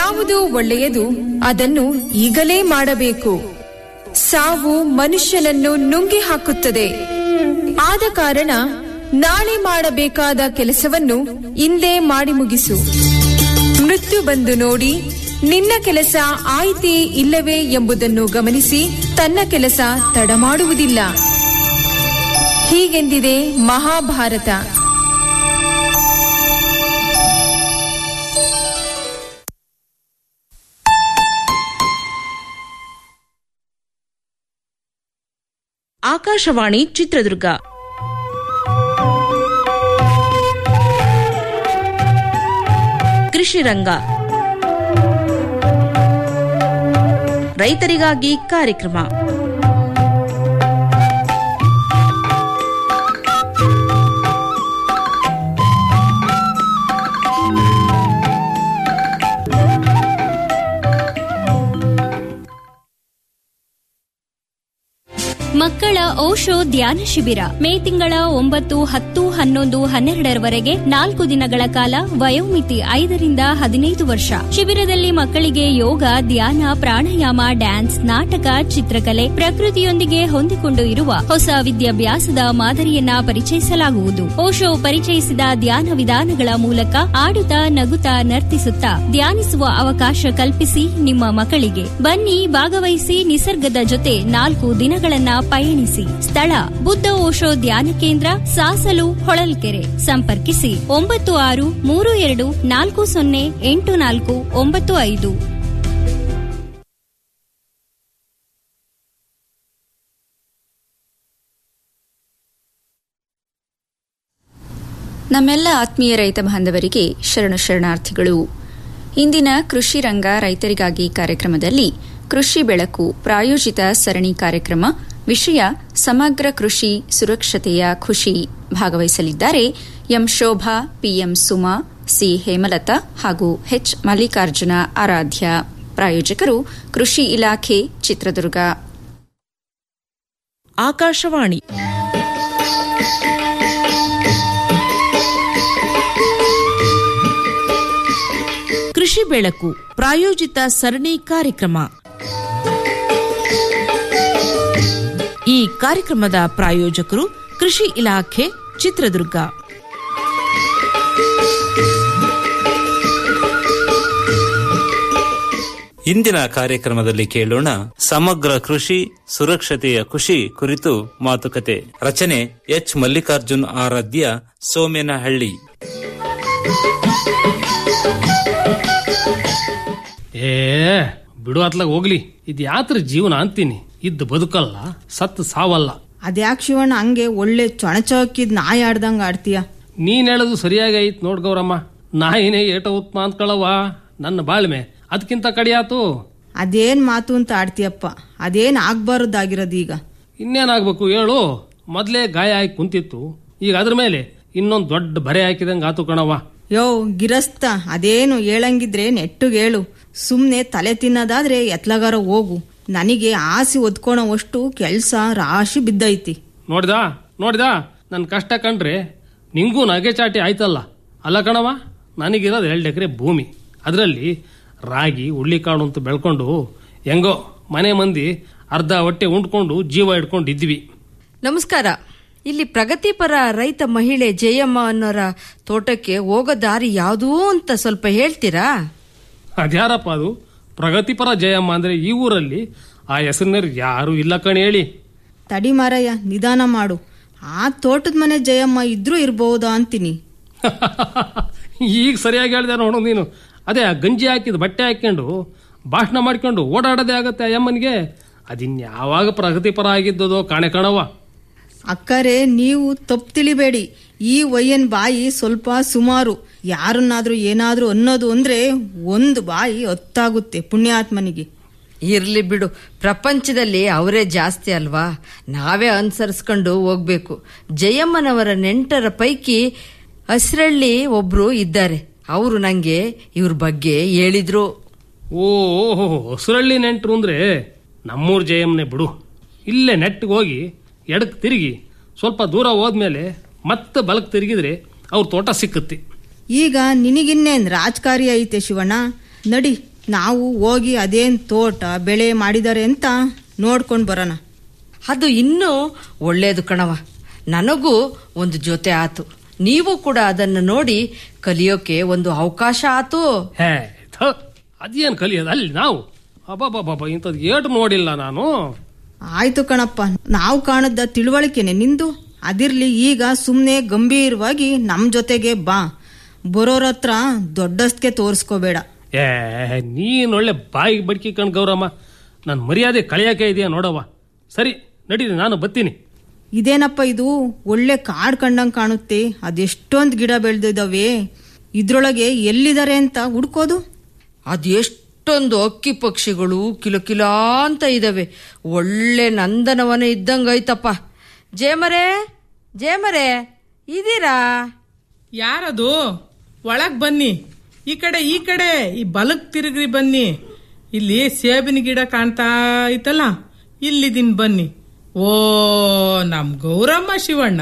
ಯಾವುದು ಒಳ್ಳೆಯದು ಅದನ್ನು ಈಗಲೇ ಮಾಡಬೇಕು ಸಾವು ಮನುಷ್ಯನನ್ನು ನುಂಗಿ ಹಾಕುತ್ತದೆ ಆದ ಕಾರಣ ನಾಳೆ ಮಾಡಬೇಕಾದ ಕೆಲಸವನ್ನು ಇಂದೇ ಮಾಡಿ ಮುಗಿಸು ಮೃತ್ಯು ಬಂದು ನೋಡಿ ನಿನ್ನ ಕೆಲಸ ಆಯ್ತೇ ಇಲ್ಲವೇ ಎಂಬುದನ್ನು ಗಮನಿಸಿ ತನ್ನ ಕೆಲಸ ತಡ ಮಾಡುವುದಿಲ್ಲ ಹೀಗೆಂದಿದೆ ಮಹಾಭಾರತ ಆಕಾಶವಾಣಿ ಚಿತ್ರದುರ್ಗ ಕೃಷಿ ರಂಗ ರೈತರಿಗಾಗಿ ಕಾರ್ಯಕ್ರಮ ಮಕ್ಕಳ ಓಶೋ ಧ್ಯಾನ ಶಿಬಿರ ಮೇ ತಿಂಗಳ ಒಂಬತ್ತು ಹತ್ತು ಹನ್ನೊಂದು ಹನ್ನೆರಡರವರೆಗೆ ನಾಲ್ಕು ದಿನಗಳ ಕಾಲ ವಯೋಮಿತಿ ಐದರಿಂದ ಹದಿನೈದು ವರ್ಷ ಶಿಬಿರದಲ್ಲಿ ಮಕ್ಕಳಿಗೆ ಯೋಗ ಧ್ಯಾನ ಪ್ರಾಣಾಯಾಮ ಡ್ಯಾನ್ಸ್ ನಾಟಕ ಚಿತ್ರಕಲೆ ಪ್ರಕೃತಿಯೊಂದಿಗೆ ಹೊಂದಿಕೊಂಡು ಇರುವ ಹೊಸ ವಿದ್ಯಾಭ್ಯಾಸದ ಮಾದರಿಯನ್ನ ಪರಿಚಯಿಸಲಾಗುವುದು ಓಶೋ ಪರಿಚಯಿಸಿದ ಧ್ಯಾನ ವಿಧಾನಗಳ ಮೂಲಕ ಆಡುತ್ತಾ ನಗುತ್ತಾ ನರ್ತಿಸುತ್ತಾ ಧ್ಯಾನಿಸುವ ಅವಕಾಶ ಕಲ್ಪಿಸಿ ನಿಮ್ಮ ಮಕ್ಕಳಿಗೆ ಬನ್ನಿ ಭಾಗವಹಿಸಿ ನಿಸರ್ಗದ ಜೊತೆ ನಾಲ್ಕು ದಿನಗಳನ್ನ ಪಯಣಿಸಿ ಸ್ಥಳ ಬುದ್ಧ ಓಶೋ ಧ್ಯಾನ ಕೇಂದ್ರ ಸಾಸಲು ಹೊಳಲ್ಕೆರೆ ಸಂಪರ್ಕಿಸಿ ಒಂಬತ್ತು ಆರು ಮೂರು ಎರಡು ನಾಲ್ಕು ಸೊನ್ನೆ ಎಂಟು ನಾಲ್ಕು ಒಂಬತ್ತು ಐದು ನಮ್ಮೆಲ್ಲ ಆತ್ಮೀಯ ರೈತ ಬಾಂಧವರಿಗೆ ಶರಣು ಶರಣಾರ್ಥಿಗಳು ಇಂದಿನ ಕೃಷಿ ರಂಗ ರೈತರಿಗಾಗಿ ಕಾರ್ಯಕ್ರಮದಲ್ಲಿ ಕೃಷಿ ಬೆಳಕು ಪ್ರಾಯೋಜಿತ ಸರಣಿ ಕಾರ್ಯಕ್ರಮ ವಿಷಯ ಸಮಗ್ರ ಕೃಷಿ ಸುರಕ್ಷತೆಯ ಖುಷಿ ಭಾಗವಹಿಸಲಿದ್ದಾರೆ M Shobha PM Suma C Hemalatha ಹಾಗೂ ಎಚ್ ಮಲ್ಲಿಕಾರ್ಜುನ ಆರಾಧ್ಯ ಪ್ರಾಯೋಜಕರು ಕೃಷಿ ಇಲಾಖೆ ಚಿತ್ರದುರ್ಗ ಆಕಾಶವಾಣಿ ಕೃಷಿ ಬೆಳಕು ಪ್ರಾಯೋಜಿತ ಸರಣಿ ಕಾರ್ಯಕ್ರಮ ಈ ಕಾರ್ಯಕ್ರಮದ ಪ್ರಾಯೋಜಕರು ಕೃಷಿ ಇಲಾಖೆ ಚಿತ್ರದುರ್ಗ ಇಂದಿನ ಕಾರ್ಯಕ್ರಮದಲ್ಲಿ ಕೇಳೋಣ ಸಮಗ್ರ ಕೃಷಿ ಸುರಕ್ಷತೆಯ ಖುಷಿ ಕುರಿತು ಮಾತುಕತೆ ರಚನೆ ಎಚ್ ಮಲ್ಲಿಕಾರ್ಜುನ್ ಆರಾಧ್ಯ ಸೋಮೇನಹಳ್ಳಿ ಏ ಬಿಡು ಅತ್ಲಾಗ ಹೋಗ್ಲಿ ಇದು ಯಾತ್ರ ಜೀವನ ಅಂತೀನಿ ಇದ್ದು ಬದುಕಲ್ಲ ಸತ್ ಸಾವಲ್ಲ ಅದ್ಯಾಕ್ ಶಿವಣ್ಣ ಹಂಗೆ ಒಳ್ಳೆ ಚೊಣಚೊಕ್ಕಿದ್ ನಾಯಿ ಆಡ್ದಂಗ ಆಡ್ತೀಯ ನೀನ್ ಹೇಳೋದು ಸರಿಯಾಗಿ ಐತ್ ನೋಡ್ ಗೌರಮ್ಮ ನಾಯಿನೇ ಏಟ ಉತ್ಮ ಅಂದ್ಕೊಳ್ಳವ ನನ್ನ ಬಾಳ್ಮೆ ಅದಕ್ಕಿಂತ ಕಡಿಯಾತು ಅದೇನ್ ಮಾತು ಅಂತ ಆಡ್ತೀಯಪ್ಪ ಅದೇನ್ ಆಗ್ಬಾರ್ದಾಗಿರೋದು ಈಗ ಇನ್ನೇನಾಗ್ಬೇಕು ಹೇಳು ಮೊದ್ಲೇ ಗಾಯ ಆಗಿ ಕುಂತಿತ್ತು ಈಗ ಅದ್ರ ಮೇಲೆ ಇನ್ನೊಂದ್ ದೊಡ್ಡ ಬರೆ ಹಾಕಿದಂಗ ಆತು ಕಣವ ಯೋ ಗಿರಸ್ತ ಅದೇನು ಹೇಳಂಗಿದ್ರೆ ನೆಟ್ಟುಗ್ ಹೇಳು ಸುಮ್ನೆ ತಲೆ ತಿನ್ನೋದಾದ್ರೆ ಎತ್ಲಗಾರ ಹೋಗು ನನಗೆ ಆಸಿ ಒದ್ಕೊಳೋವಷ್ಟು ಕೆಲ್ಸ ರಾಶಿ ಬಿದ್ದೈತಿ ನೋಡ್ದಾ ನೋಡ್ದಾ ನನ್ನ ಕಷ್ಟ ಕಂಡ್ರೆ ನಿಂಗೂ ನಗೆ ಚಾಟಿ ಆಯ್ತಲ್ಲ ಅಲ್ಲ ಕಣವ ನನಗಿರೋದು ಎರಡು ಎಕರೆ ಭೂಮಿ ಅದರಲ್ಲಿ ರಾಗಿ ಹುಳ್ಳಿಕಾಳು ಅಂತ ಬೆಳ್ಕೊಂಡು ಹೆಂಗೋ ಮನೆ ಮಂದಿ ಅರ್ಧ ಹೊಟ್ಟೆ ಉಂಡ್ಕೊಂಡು ಜೀವ ಇಟ್ಕೊಂಡು ಇದ್ವಿ ನಮಸ್ಕಾರ ಇಲ್ಲಿ ಪ್ರಗತಿಪರ ರೈತ ಮಹಿಳೆ ಜಯಮ್ಮ ಅನ್ನೋರ ತೋಟಕ್ಕೆ ಹೋಗೋ ದಾರಿ ಯಾವ್ದೂ ಅಂತ ಸ್ವಲ್ಪ ಹೇಳ್ತೀರಾ ಅದ್ಯಾರಪ್ಪ ಅದು ಪ್ರಗತಿಪರ ಜಯಮ್ಮ ಅಂದ್ರೆ ಈ ಊರಲ್ಲಿ ಆ ಹೆಸರಿನವ್ರು ಯಾರು ಇಲ್ಲ ಕಣ್ ಹೇಳಿ ತಡಿ ಮಾರಯ್ಯ ನಿಧಾನ ಮಾಡು ಆ ತೋಟದ ಮನೆ ಜಯಮ್ಮ ಇದ್ರೂ ಇರ್ಬಹುದಾ ಅಂತೀನಿ ಈಗ ಸರಿಯಾಗಿ ಹೇಳ್ದೆ ನೋಡು ನೀನು ಅದೇ ಆ ಗಂಜಿ ಹಾಕಿದ ಬಟ್ಟೆ ಹಾಕ್ಕೊಂಡು ಭಾಷಣ ಮಾಡ್ಕೊಂಡು ಓಡಾಡೋದೇ ಆಗತ್ತೆ ಆ ಯಮ್ಮನಿಗೆ ಅದಿನ್ಯಾವಾಗ ಪ್ರಗತಿಪರ ಆಗಿದ್ದದೋ ಕಾಣೆ ಕಾಣವ ಅಕ್ಕರೆ ನೀವು ತಪ್ಪು ತಿಳಿಬೇಡಿ ಈ ವಯ್ಯನ್ ಬಾಯಿ ಸ್ವಲ್ಪ ಸುಮಾರು ಯಾರನ್ನಾದ್ರೂ ಏನಾದ್ರೂ ಅನ್ನೋದು ಅಂದ್ರೆ ಒಂದು ಬಾಯಿ ಹೊತ್ತಾಗುತ್ತೆ ಪುಣ್ಯಾತ್ಮನಿಗೆ ಇರ್ಲಿ ಬಿಡು ಪ್ರಪಂಚದಲ್ಲಿ ಅವರೇ ಜಾಸ್ತಿ ಅಲ್ವಾ ನಾವೇ ಅನುಸರಿಸ್ಕೊಂಡು ಹೋಗ್ಬೇಕು ಜಯಮ್ಮನವರ ನೆಂಟರ ಪೈಕಿ ಹಸಿರಳ್ಳಿ ಒಬ್ರು ಇದ್ದಾರೆ ಅವರು ನಂಗೆ ಇವ್ರ ಬಗ್ಗೆ ಹೇಳಿದ್ರು ಓ ಓಹೋ ಹೊಸರಳ್ಳಿ ನೆಂಟ್ರು ಅಂದ್ರೆ ನಮ್ಮೂರ್ ಜಯಮ್ಮನೆ ಬಿಡು ಇಲ್ಲೇ ನೆಟ್ಟಿಗೆ ಹೋಗಿ ಎಡಕ್ಕೆ ತಿರುಗಿ ಸ್ವಲ್ಪ ದೂರ ಹೋದ್ಮೇಲೆ ಮತ್ತೆ ಬಲಕ್ಕೆ ತಿರುಗಿದ್ರೆ ಅವ್ರ ತೋಟ ಸಿಕ್ಕುತ್ತೆ ಈಗ ನಿನಗಿನ್ನೇನ್ ರಾಜಕಾರಿ ಐತೆ ಶಿವಣ್ಣ ನಡಿ ನಾವು ಹೋಗಿ ಅದೇನ್ ತೋಟ ಬೆಳೆ ಮಾಡಿದ್ದಾರೆ ಅಂತ ನೋಡ್ಕೊಂಡು ಬರೋಣ ಅದು ಇನ್ನೂ ಒಳ್ಳೇದು ಕಣವ ನನಗೂ ಒಂದು ಜೊತೆ ಆತು ನೀವು ಕೂಡ ಅದನ್ನು ನೋಡಿ ಕಲಿಯೋಕೆ ಒಂದು ಅವಕಾಶ ಆತು ಹೇ ಥು, ಅದೇನ್ ಕಲಿಯೋದು ಅಲ್ಲಿ ನಾವು ಅಬ್ಬಬ್ಬಬ್ಬ ಇಂಥದ್ದು ಏಟು ನೋಡಿಲ್ಲ ನಾನು ಆಯ್ತು ಕಣಪ್ಪ ನಾವು ಕಾಣದ್ದ ತಿಳುವಳಿಕೆನೆ ನಿಂದು ಅದಿರ್ಲಿ ಈಗ ಸುಮ್ನೆ ಗಂಭೀರವಾಗಿ ನಮ್ ಜೊತೆಗೆ ಬಾ ಬರೋರ ಹತ್ರ ದೊಡ್ಡಸ್ಗೆ ತೋರಿಸ್ಕೋಬೇಡ ಏ ನೀನ್ ಒಳ್ಳೆ ಬಾಯಿಗೆ ಬಡ್ಕಿ ಕಣ್ ಗೌರಮ್ಮ ನನ್ನ ಮರ್ಯಾದೆ ಕಳೆಯಕ್ಕೆ ಇದೆಯಾ ನೋಡವ್ವ ಸರಿ ನಡೀರಿ ನಾನು ಬತ್ತೀನಿ ಇದೇನಪ್ಪ ಇದು ಒಳ್ಳೆ ಕಾಡ್ ಕಂಡಂಗ್ ಕಾಣುತ್ತೆ ಅದೆಷ್ಟೊಂದ್ ಗಿಡ ಬೆಳೆದಿದ್ದಾವೆ ಇದ್ರೊಳಗೆ ಎಲ್ಲಿದ್ದಾರೆ ಅಂತ ಹುಡ್ಕೋದು ಅದೆಷ್ಟೊಂದು ಅಕ್ಕಿ ಪಕ್ಷಿಗಳು ಕಿಲ ಕಿಲ ಅಂತ ಇದಾವೆ ಒಳ್ಳೆ ನಂದನವನ ಇದ್ದಂಗೈತಪ್ಪ ಜೇಮರೆ ಜೇಮರೆ ಇದೀರಾ ಯಾರದು ಒಳಗ್ ಬನ್ನಿ ಈ ಕಡೆ ಈ ಕಡೆ ಈ ಬಲಕ್ ತಿರುಗ್ರಿ ಬನ್ನಿ ಇಲ್ಲಿ ಸೇಬಿನ ಗಿಡ ಕಾಣ್ತಾ ಐತಲ್ಲ ಇಲ್ಲಿದೀನ್ ಬನ್ನಿ ಓ ನಮ್ ಗೌರಮ್ಮ ಶಿವಣ್ಣ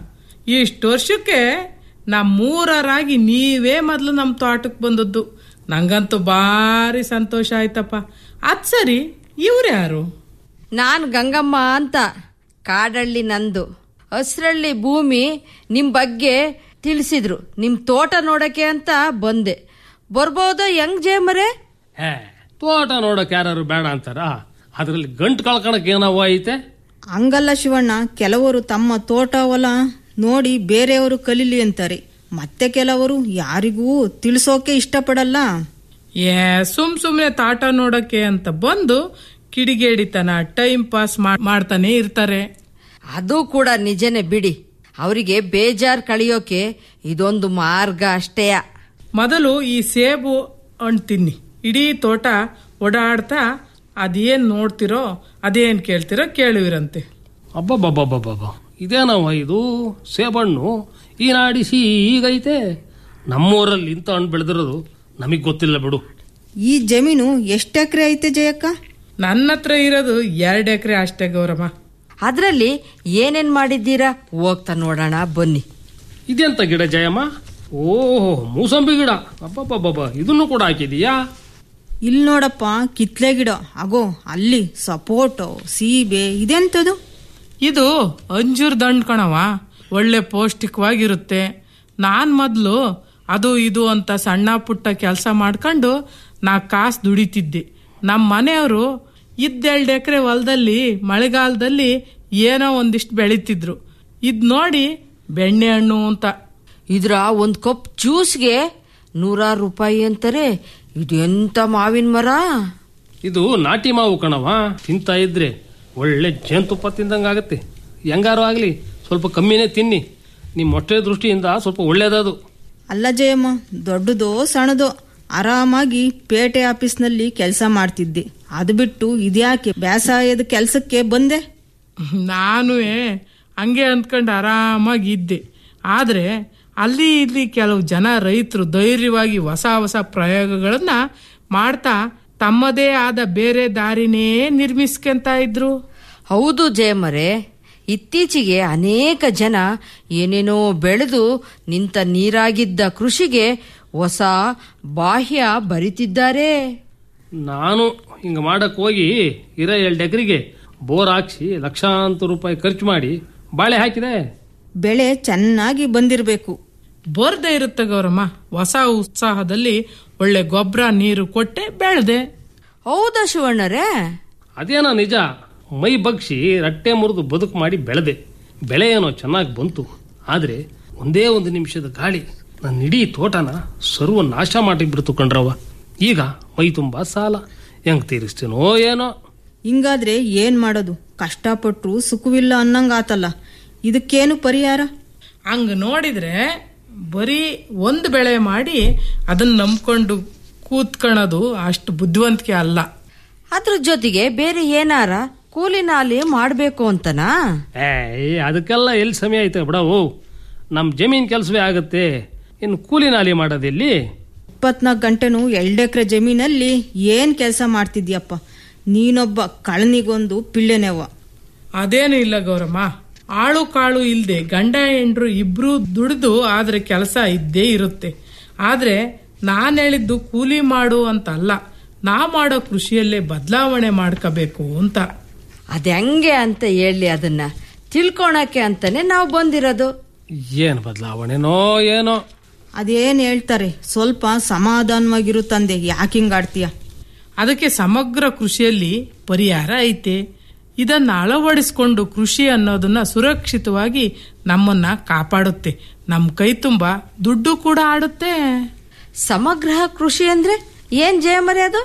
ಇಷ್ಟು ವರ್ಷಕ್ಕೆ ನಮ್ ಮೂರರಾಗಿ ನೀವೇ ಮೊದ್ಲು ನಮ್ ತೋಟಕ್ಕೆ ಬಂದದ್ದು ನಂಗಂತೂ ಭಾರಿ ಸಂತೋಷ ಆಯ್ತಪ್ಪ ಅದ್ ಸರಿ ಇವ್ರ್ಯಾರು ನಾನ್ ಗಂಗಮ್ಮ ಅಂತ ಕಾಡಳ್ಳಿ ನಂದು ಹಸ್ರಳ್ಳಿ ಭೂಮಿ ನಿಮ್ ಬಗ್ಗೆ ತಿಳಿಸಿದ್ರು ನಿಮ್ ತೋಟ ನೋಡಕ್ಕೆ ಅಂತ ಬಂದೆ ಬರ್ಬೋದೋ ಹೆಂಗ್ ಜೇಮರೆ ಹೇ ತೋಟ ನೋಡಕ್ ಯಾರು ಬೇಡ ಅಂತಾರ ಅದ್ರಲ್ಲಿ ಗಂಟು ಕಳ್ಕೊಳಕ್ ಏನವ ಐತೆ ಹಂಗಲ್ಲ ಶಿವಣ್ಣ ಕೆಲವರು ತಮ್ಮ ತೋಟ ಹೊಲ ನೋಡಿ ಬೇರೆಯವರು ಕಲೀಲಿ ಅಂತಾರೆ ಮತ್ತೆ ಕೆಲವರು ಯಾರಿಗೂ ತಿಳಿಸೋಕೆ ಇಷ್ಟಪಡಲ್ಲ ಏ ಸುಮ್ ಸುಮ್ನೆ ತಾಟ ನೋಡಕ್ಕೆ ಅಂತ ಬಂದು ಕಿಡಿಗೇಡಿತನ ಟೈಮ್ ಪಾಸ್ ಮಾಡ್ತಾನೆ ಇರ್ತಾರೆ ಅದು ಕೂಡ ನಿಜನೇ ಬಿಡಿ ಅವರಿಗೆ ಬೇಜಾರ್ ಕಳಿಯೋಕೆ ಇದೊಂದು ಮಾರ್ಗ ಅಷ್ಟೇಯ ಮೊದಲು ಈ ಸೇಬು ಹಣ್ಣು ತಿನ್ನಿ ಇಡೀ ತೋಟ ಓಡಾಡ್ತಾ ಅದೇನ್ ನೋಡ್ತಿರೋ ಅದೇನ್ ಕೇಳ್ತಿರೋ ಕೇಳುವಿರಂತೆ ಅಬ್ಬಬ್ಬಬ್ಬಬ್ಬಬ್ಬ ಇದೇನವ ಇದು ಸೇಬಣ್ಣು ಈ ನಾಡಿಸಿ ಈಗೈತೆ ನಮ್ಮೂರಲ್ಲಿ ಇಂಥ ಹಣ್ಣು ಬೆಳೆದಿರೋದು ನಮಗ್ ಗೊತ್ತಿಲ್ಲ ಬಿಡು ಈ ಜಮೀನು ಎಷ್ಟು ಎಕರೆ ಐತೆ ಜಯಕ್ಕ ನನ್ನ ಹತ್ರ ಇರೋದು ಎರಡು ಎಕರೆ ಅಷ್ಟೇ ಗೌರಮ್ಮ ಅದ್ರಲ್ಲಿ ಏನೇನ್ ಮಾಡಿದ್ದೀರಾ ಹೋಗ್ತಾ ನೋಡೋಣ ಬನ್ನಿ ಇದೆಂತ ಗಿಡ ಜಯಮ್ಮ ಓಹೋ ಮೂಸಂಬಿ ಗಿಡ ಅಬ್ಬಬ್ಬಬ್ಬ ಇದನ್ನು ಕೂಡ ಹಾಕಿದೀಯಾ ಇಲ್ಲಿ ನೋಡಪ್ಪ ಕಿತ್ಲೆ ಗಿಡ ಅಗೋ ಅಲ್ಲಿ ಸಪೋಟೊ ಸೀಬೆ ಇದೆಂತದು ಇದು ಅಂಜೂರ್ ದಂಡ್ ಕಣವ ಒಳ್ಳೆ ಪೌಷ್ಟಿಕವಾಗಿರುತ್ತೆ ನಾನ್ ಮೊದ್ಲು ಅದು ಇದು ಅಂತ ಸಣ್ಣ ಪುಟ್ಟ ಕೆಲಸ ಮಾಡ್ಕೊಂಡು ನಾ ಕಾಸು ದುಡಿತಿದ್ದೆ ನಮ್ಮ ಮನೆಯವರು ಇದ್ದೆರಡು ಎಕರೆ ಹೊಲದಲ್ಲಿ ಮಳೆಗಾಲದಲ್ಲಿ ಏನೋ ಒಂದಿಷ್ಟು ಬೆಳಿತಿದ್ರು ಇದ್ ನೋಡಿ ಬೆಣ್ಣೆ ಹಣ್ಣು ಅಂತ ಇದ್ರ ಒಂದ್ ಕಪ್ ಜ್ಯೂಸ್ಗೆ ನೂರಾರು ರೂಪಾಯಿ ಅಂತಾರೆ ಇದು ಎಂತ ಮಾವಿನ ಮರ ಇದು ನಾಟಿ ಮಾವು ಕಣವ ತಿಂತಾ ಇದ್ರೆ ಒಳ್ಳೆ ಜೇನುತುಪ್ಪ ತಿಂದಂಗಾಗತ್ತೆ ಹೆಂಗಾರು ಆಗಲಿ ಸ್ವಲ್ಪ ಕಮ್ಮಿನೇ ತಿನ್ನಿ ನಿಮ್ಮ ಹೊಟ್ಟೆ ದೃಷ್ಟಿಯಿಂದ ಸ್ವಲ್ಪ ಒಳ್ಳೇದದು ಅಲ್ಲ ಜಯಮ್ಮ ದೊಡ್ಡದೋ ಸಣ್ಣದೋ ಆರಾಮಾಗಿ ಪೇಟೆ ಆಫೀಸ್ನಲ್ಲಿ ಕೆಲಸ ಮಾಡ್ತಿದ್ದೆ ಅದು ಬಿಟ್ಟು ಇದ್ಯಾಕೆ ಬೇಸಾಯದ ಕೆಲಸಕ್ಕೆ ಬಂದೆ ನಾನು ಹಂಗೆ ಅಂದ್ಕೊಂಡು ಆರಾಮಾಗಿ ಇದ್ದೆ ಆದರೆ ಅಲ್ಲಿ ಇಲ್ಲಿ ಕೆಲವು ಜನ ರೈತರು ಧೈರ್ಯವಾಗಿ ಹೊಸ ಹೊಸ ಪ್ರಯೋಗಗಳನ್ನ ಮಾಡ್ತಾ ತಮ್ಮದೇ ಆದ ಬೇರೆ ದಾರಿನೇ ನಿರ್ಮಿಸ್ಕೊಂತ ಇದ್ರು ಹೌದು ಜಯಮರೆ ಇತ್ತೀಚೆಗೆ ಅನೇಕ ಜನ ಏನೇನೋ ಬೆಳೆದು ನಿಂತ ನೀರಾಗಿದ್ದ ಕೃಷಿಗೆ ಹೊಸ ಬಾಹ್ಯ ಬರಿತಿದ್ದಾರೆ ನಾನು ಹಿಂಗೆ ಮಾಡಕ್ ಹೋಗಿ ಇರೋ ಎರಡು ಎಕರೆಗೆ ಬೋರ್ ಹಾಕ್ಸಿ ಲಕ್ಷಾಂತರ ರೂಪಾಯಿ ಖರ್ಚು ಮಾಡಿ ಬಾಳೆ ಹಾಕಿದೆ ಬೆಳೆ ಚೆನ್ನಾಗಿ ಬಂದಿರಬೇಕು ಬರ್ದೇ ಇರುತ್ತೆ ಗೌರಮ್ಮ ಹೊಸ ಉತ್ಸಾಹದಲ್ಲಿ ಒಳ್ಳೆ ಗೊಬ್ಬರ ನೀರು ಕೊಟ್ಟೆ ಬೆಳೆದೆ ಹೌದಾ ಶಿವಣ್ಣರೇ ಅದೇನೋ ನಿಜ ಮೈ ಬಗ್ಸಿ ರಟ್ಟೆ ಮುರಿದು ಬದುಕು ಮಾಡಿ ಬೆಳೆದೆ ಬೆಳೆ ಏನೋ ಚೆನ್ನಾಗಿ ಬಂತು ಆದರೆ ಒಂದೇ ಒಂದು ನಿಮಿಷದ ಗಾಳಿ ನನ್ನ ಇಡೀ ತೋಟನ ಸರ್ವ ನಾಶ ಮಾಡಿಬಿಡ್ತು ಕಣ್ರವ್ವ ಈಗ ಮೈ ತುಂಬ ಸಾಲ ಹೆಂಗ್ ತೀರಿಸ್ತೀನೋ ಏನೋ ಹಿಂಗಾದ್ರೆ ಏನ್ ಮಾಡೋದು ಕಷ್ಟಪಟ್ರು ಸುಖವಿಲ್ಲ ಅನ್ನಂಗಾತಲ್ಲ ಇದಕ್ಕೇನು ಪರಿಹಾರ ಹಂಗ ನೋಡಿದ್ರೆ ಬರೀ ಒಂದು ಬೆಳೆ ಮಾಡಿ ಅದನ್ನ ನಂಬ್ಕೊಂಡು ಕೂತ್ಕೊಳ್ಳೋದು ಅಷ್ಟು ಬುದ್ಧಿವಂತಿಕೆ ಅಲ್ಲ ಅದ್ರ ಜೊತೆಗೆ ಬೇರೆ ಏನಾರ ಕೂಲಿ ನಾಲಿ ಮಾಡ್ಬೇಕು ಅಂತನಾ ಏ ಅದಕ್ಕೆಲ್ಲ ಎಲ್ಲಿ ಸಮಯ ಐತೆ ಬಿಡವು ನಮ್ಮ ಜಮೀನ್ ಕೆಲಸವೇ ಆಗುತ್ತೆ ಇನ್ನು ಕೂಲಿ ನಾಲಿ ಮಾಡೋದಿಲ್ಲಿ ಇಪ್ಪತ್ನಾಲ್ಕು ಗಂಟೆನೂ ಎರಡೆಕ್ರೆ ಜಮೀನಲ್ಲಿ ಏನ್ ಕೆಲಸ ಮಾಡ್ತಿದ್ಯಪ್ಪ ನೀನೊಬ್ಬ ಕಳನಿಗೊಂದು ಪಿಳ್ಳೆನೆವ್ವ ಅದೇನು ಇಲ್ಲ ಗೌರಮ್ಮ ಆಳು ಕಾಳು ಇಲ್ದೆ ಗಂಡ ಹೆಂಡ್ರು ಇಬ್ರು ದುಡಿದು ಆದ್ರೆ ಕೆಲಸ ಇದ್ದೇ ಇರುತ್ತೆ ಆದ್ರೆ ನಾನ್ ಹೇಳಿದ್ದು ಕೂಲಿ ಮಾಡು ಅಂತ ಅಲ್ಲ ನಾ ಮಾಡೋ ಕೃಷಿಯಲ್ಲೇ ಬದಲಾವಣೆ ಮಾಡ್ಕೋಬೇಕು ಅಂತ ಅದ್ ಹೆಂಗೆ ಅಂತ ಹೇಳಿ ಅದನ್ನ ತಿಳ್ಕೊಳಕ್ಕೆ ಅಂತಾನೆ ನಾವು ಬಂದಿರೋದು ಏನು ಬದಲಾವಣೆನೋ ಏನೋ ಅದೇನ್ ಹೇಳ್ತಾರೆ ಸ್ವಲ್ಪ ಸಮಾಧಾನವಾಗಿರು ತಂದೆ ಯಾಕೆ ಹಿಂಗಾಡ್ತೀಯ ಅದಕ್ಕೆ ಸಮಗ್ರ ಕೃಷಿಯಲ್ಲಿ ಪರಿಹಾರ ಐತೆ ಇದನ್ನ ಅಳವಡಿಸಿಕೊಂಡು ಕೃಷಿ ಅನ್ನೋದನ್ನ ಸುರಕ್ಷಿತವಾಗಿ ನಮ್ಮನ್ನ ಕಾಪಾಡುತ್ತೆ ನಮ್ಮ ಕೈ ತುಂಬ ದುಡ್ಡು ಕೂಡ ಆಡುತ್ತೆ ಸಮಗ್ರ ಕೃಷಿ ಅಂದ್ರೆ ಏನ್ ಜಯಮರಿ ಅದು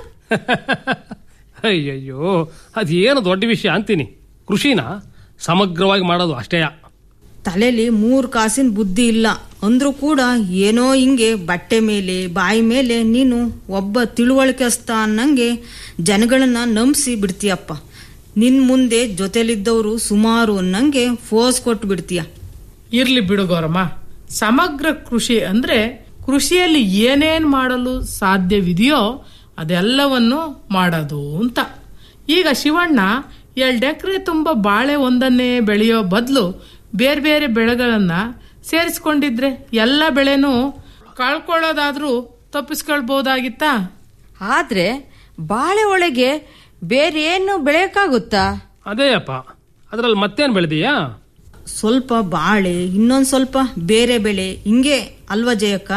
ಅಯ್ಯಯ್ಯೋ ಅದೇನು ದೊಡ್ಡ ವಿಷಯ ಅಂತೀನಿ ಕೃಷಿನ ಸಮಗ್ರವಾಗಿ ಮಾಡೋದು ಅಷ್ಟೇ ತಲೆಲಿ ಮೂರ್ ಕಾಸಿನ ಬುದ್ಧಿ ಇಲ್ಲ ಅಂದ್ರೂ ಕೂಡ ಏನೋ ಹಿಂಗೆ ಬಟ್ಟೆ ಮೇಲೆ ಬಾಯಿ ಮೇಲೆ ನೀನು ಒಬ್ಬ ತಿಳುವಳಿಕೆಸ್ತ ಅನ್ನಂಗೆ ಜನಗಳನ್ನ ನಂಬಿಸಿ ಬಿಡ್ತೀಯಪ್ಪ ನಿನ್ ಮುಂದೆ ಜೊತೆಲಿದ್ದವರು ಸುಮಾರು ಅನ್ನಂಗೆ ಫೋರ್ಸ್ ಕೊಟ್ಟು ಬಿಡ್ತೀಯ ಇರ್ಲಿ ಬಿಡು ಗೌರಮ್ಮ ಸಮಗ್ರ ಕೃಷಿ ಅಂದ್ರೆ ಕೃಷಿಯಲ್ಲಿ ಏನೇನ್ ಮಾಡಲು ಸಾಧ್ಯವಿದೆಯೋ ಅದೆಲ್ಲವನ್ನು ಮಾಡೋದು ಅಂತ ಈಗ ಶಿವಣ್ಣ ಎರಡು ಎಕರೆ ತುಂಬ ಬಾಳೆ ಒಂದನ್ನೇ ಬೆಳೆಯೋ ಬದಲು ಬೇರೆ ಬೇರೆ ಬೆಳೆಗಳನ್ನ ಸೇರಿಸ್ಕೊಂಡಿದ್ರೆ ಎಲ್ಲ ಬೆಳೆನೂ ಕಳ್ಕೊಳ್ಳೋದಾದ್ರೂ ತಪ್ಪಿಸ್ಕೊಳ್ಬಹುದಾಗಿತ್ತಾ ಆದ್ರೆ ಬಾಳೆ ಒಳಗೆ ಬೇರೆ ಏನು ಬೆಳೆಯಕ್ಕಾಗುತ್ತಾ ಅದೇ ಅಪ್ಪ ಅದ್ರಲ್ಲಿ ಮತ್ತೇನು ಬೆಳೆದೀಯಾ ಸ್ವಲ್ಪ ಬಾಳೆ ಇನ್ನೊಂದ್ ಸ್ವಲ್ಪ ಬೇರೆ ಬೆಳೆ ಹಿಂಗೆ ಅಲ್ವಾ ಜಯಕ್ಕ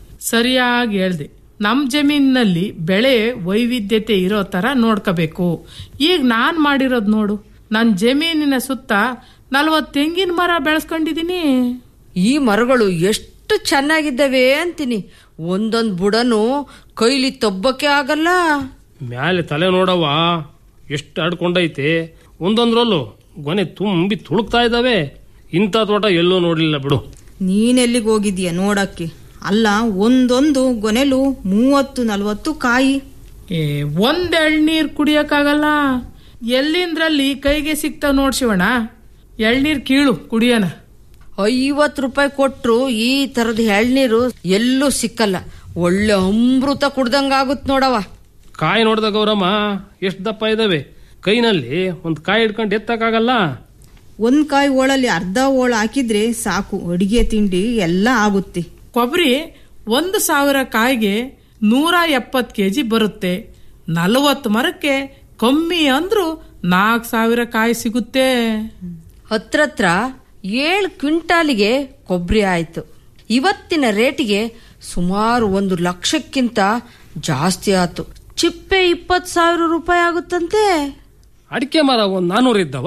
ಸರಿಯಾಗಿ ಹೇಳ್ದೆ ನಮ್ಮ ಜಮೀನಿನಲ್ಲಿ ಬೆಳೆ ವೈವಿಧ್ಯತೆ ಇರೋ ತರ ನೋಡ್ಕೋಬೇಕು ಈಗ ನಾನ್ ಮಾಡಿರೋದು ನೋಡು ನನ್ನ ಜಮೀನಿನ ಸುತ್ತ ನಲ್ವತ್ತು ತೆಂಗಿನ ಮರ ಬೆಳೆಸ್ಕೊಂಡಿದೀನಿ ಈ ಮರಗಳು ಎಷ್ಟು ಚೆನ್ನಾಗಿದ್ದಾವೆ ಅಂತೀನಿ ಒಂದೊಂದ್ ಬುಡನು ಕೈಲಿ ತೊಬ್ಬಕ್ಕೆ ಆಗಲ್ಲ ಮ್ಯಾಲೆ ತಲೆ ನೋಡವ್ವ ಎಷ್ಟು ಆಡ್ಕೊಂಡೈತೆ ಒಂದೊಂದ್ರಲ್ಲೂ ಗೊನೆ ತುಂಬಿ ತುಳುಕ್ತಾ ಇದ್ದಾವೆ ಇಂಥ ತೋಟ ಎಲ್ಲೂ ನೋಡ್ಲಿಲ್ಲ ಬಿಡು ನೀನೆಲ್ಲಿಗೆ ಹೋಗಿದೀಯ ನೋಡಕ್ಕೆ ಅಲ್ಲ ಒಂದೊಂದು ಗೊನೆಲು ಮೂವತ್ತು ನಲ್ವತ್ತು ಕಾಯಿ ಏ ಒಂದ್ ಎಳ್ನೀರ್ ಕುಡಿಯಕ್ಕಾಗಲ್ಲ ಎಲ್ಲಿಂದ್ರಲ್ಲಿ ಕೈಗೆ ಸಿಗ್ತಾವ ನೋಡ್ ಶಿವಣ್ಣ ಎಳ್ನೀರ್ ಕೀಳು ಕುಡಿಯೋಣ ಐವತ್ ರೂಪಾಯಿ ಕೊಟ್ರು ಈ ತರದ ಎಳ್ನೀರು ಎಲ್ಲೂ ಸಿಕ್ಕಲ್ಲ ಒಳ್ಳೆ ಅಮೃತ ಕುಡ್ದಂಗಾಗುತ್ ನೋಡವ ಕಾಯಿ ನೋಡ್ದ ಗೌರಮ್ಮ ಎಷ್ಟು ದಪ್ಪ ಇದಾವೆ ಕೈನಲ್ಲಿ ಒಂದು ಕಾಯಿ ಹಿಡ್ಕೊಂಡು ಎತ್ತಕ್ಕಾಗಲ್ಲ ಒಂದ್ ಕಾಯಿ ಓಳಲ್ಲಿ ಅರ್ಧ ಓಳ ಹಾಕಿದ್ರೆ ಸಾಕು ಅಡಿಗೆ ತಿಂಡಿ ಎಲ್ಲ ಆಗುತ್ತೆ ಕೊಬ್ಬರಿ ಒಂದು ಸಾವಿರ ಕಾಯಿಗೆ ನೂರ ಎಪ್ಪತ್ತು ಕೆಜಿ ಬರುತ್ತೆ ನಲವತ್ತು ಮರಕ್ಕೆ ಕಮ್ಮಿ ಅಂದ್ರೂ ನಾಲ್ಕು ಸಾವಿರ ಕಾಯಿ ಸಿಗುತ್ತೆ ಹತ್ರತ್ರ ಏಳು ಕ್ವಿಂಟಾಲಿಗೆ ಕೊಬ್ಬರಿ ಆಯ್ತು ಇವತ್ತಿನ ರೇಟಿಗೆ ಸುಮಾರು ಒಂದು ಲಕ್ಷಕ್ಕಿಂತ ಜಾಸ್ತಿ ಆಯ್ತು ಚಿಪ್ಪೆ ಇಪ್ಪತ್ತು ಸಾವಿರ ರೂಪಾಯಿ ಆಗುತ್ತಂತೆ ಅಡಿಕೆ ಮರ ಒಂದು ನಾನೂರು ಇದ್ದವ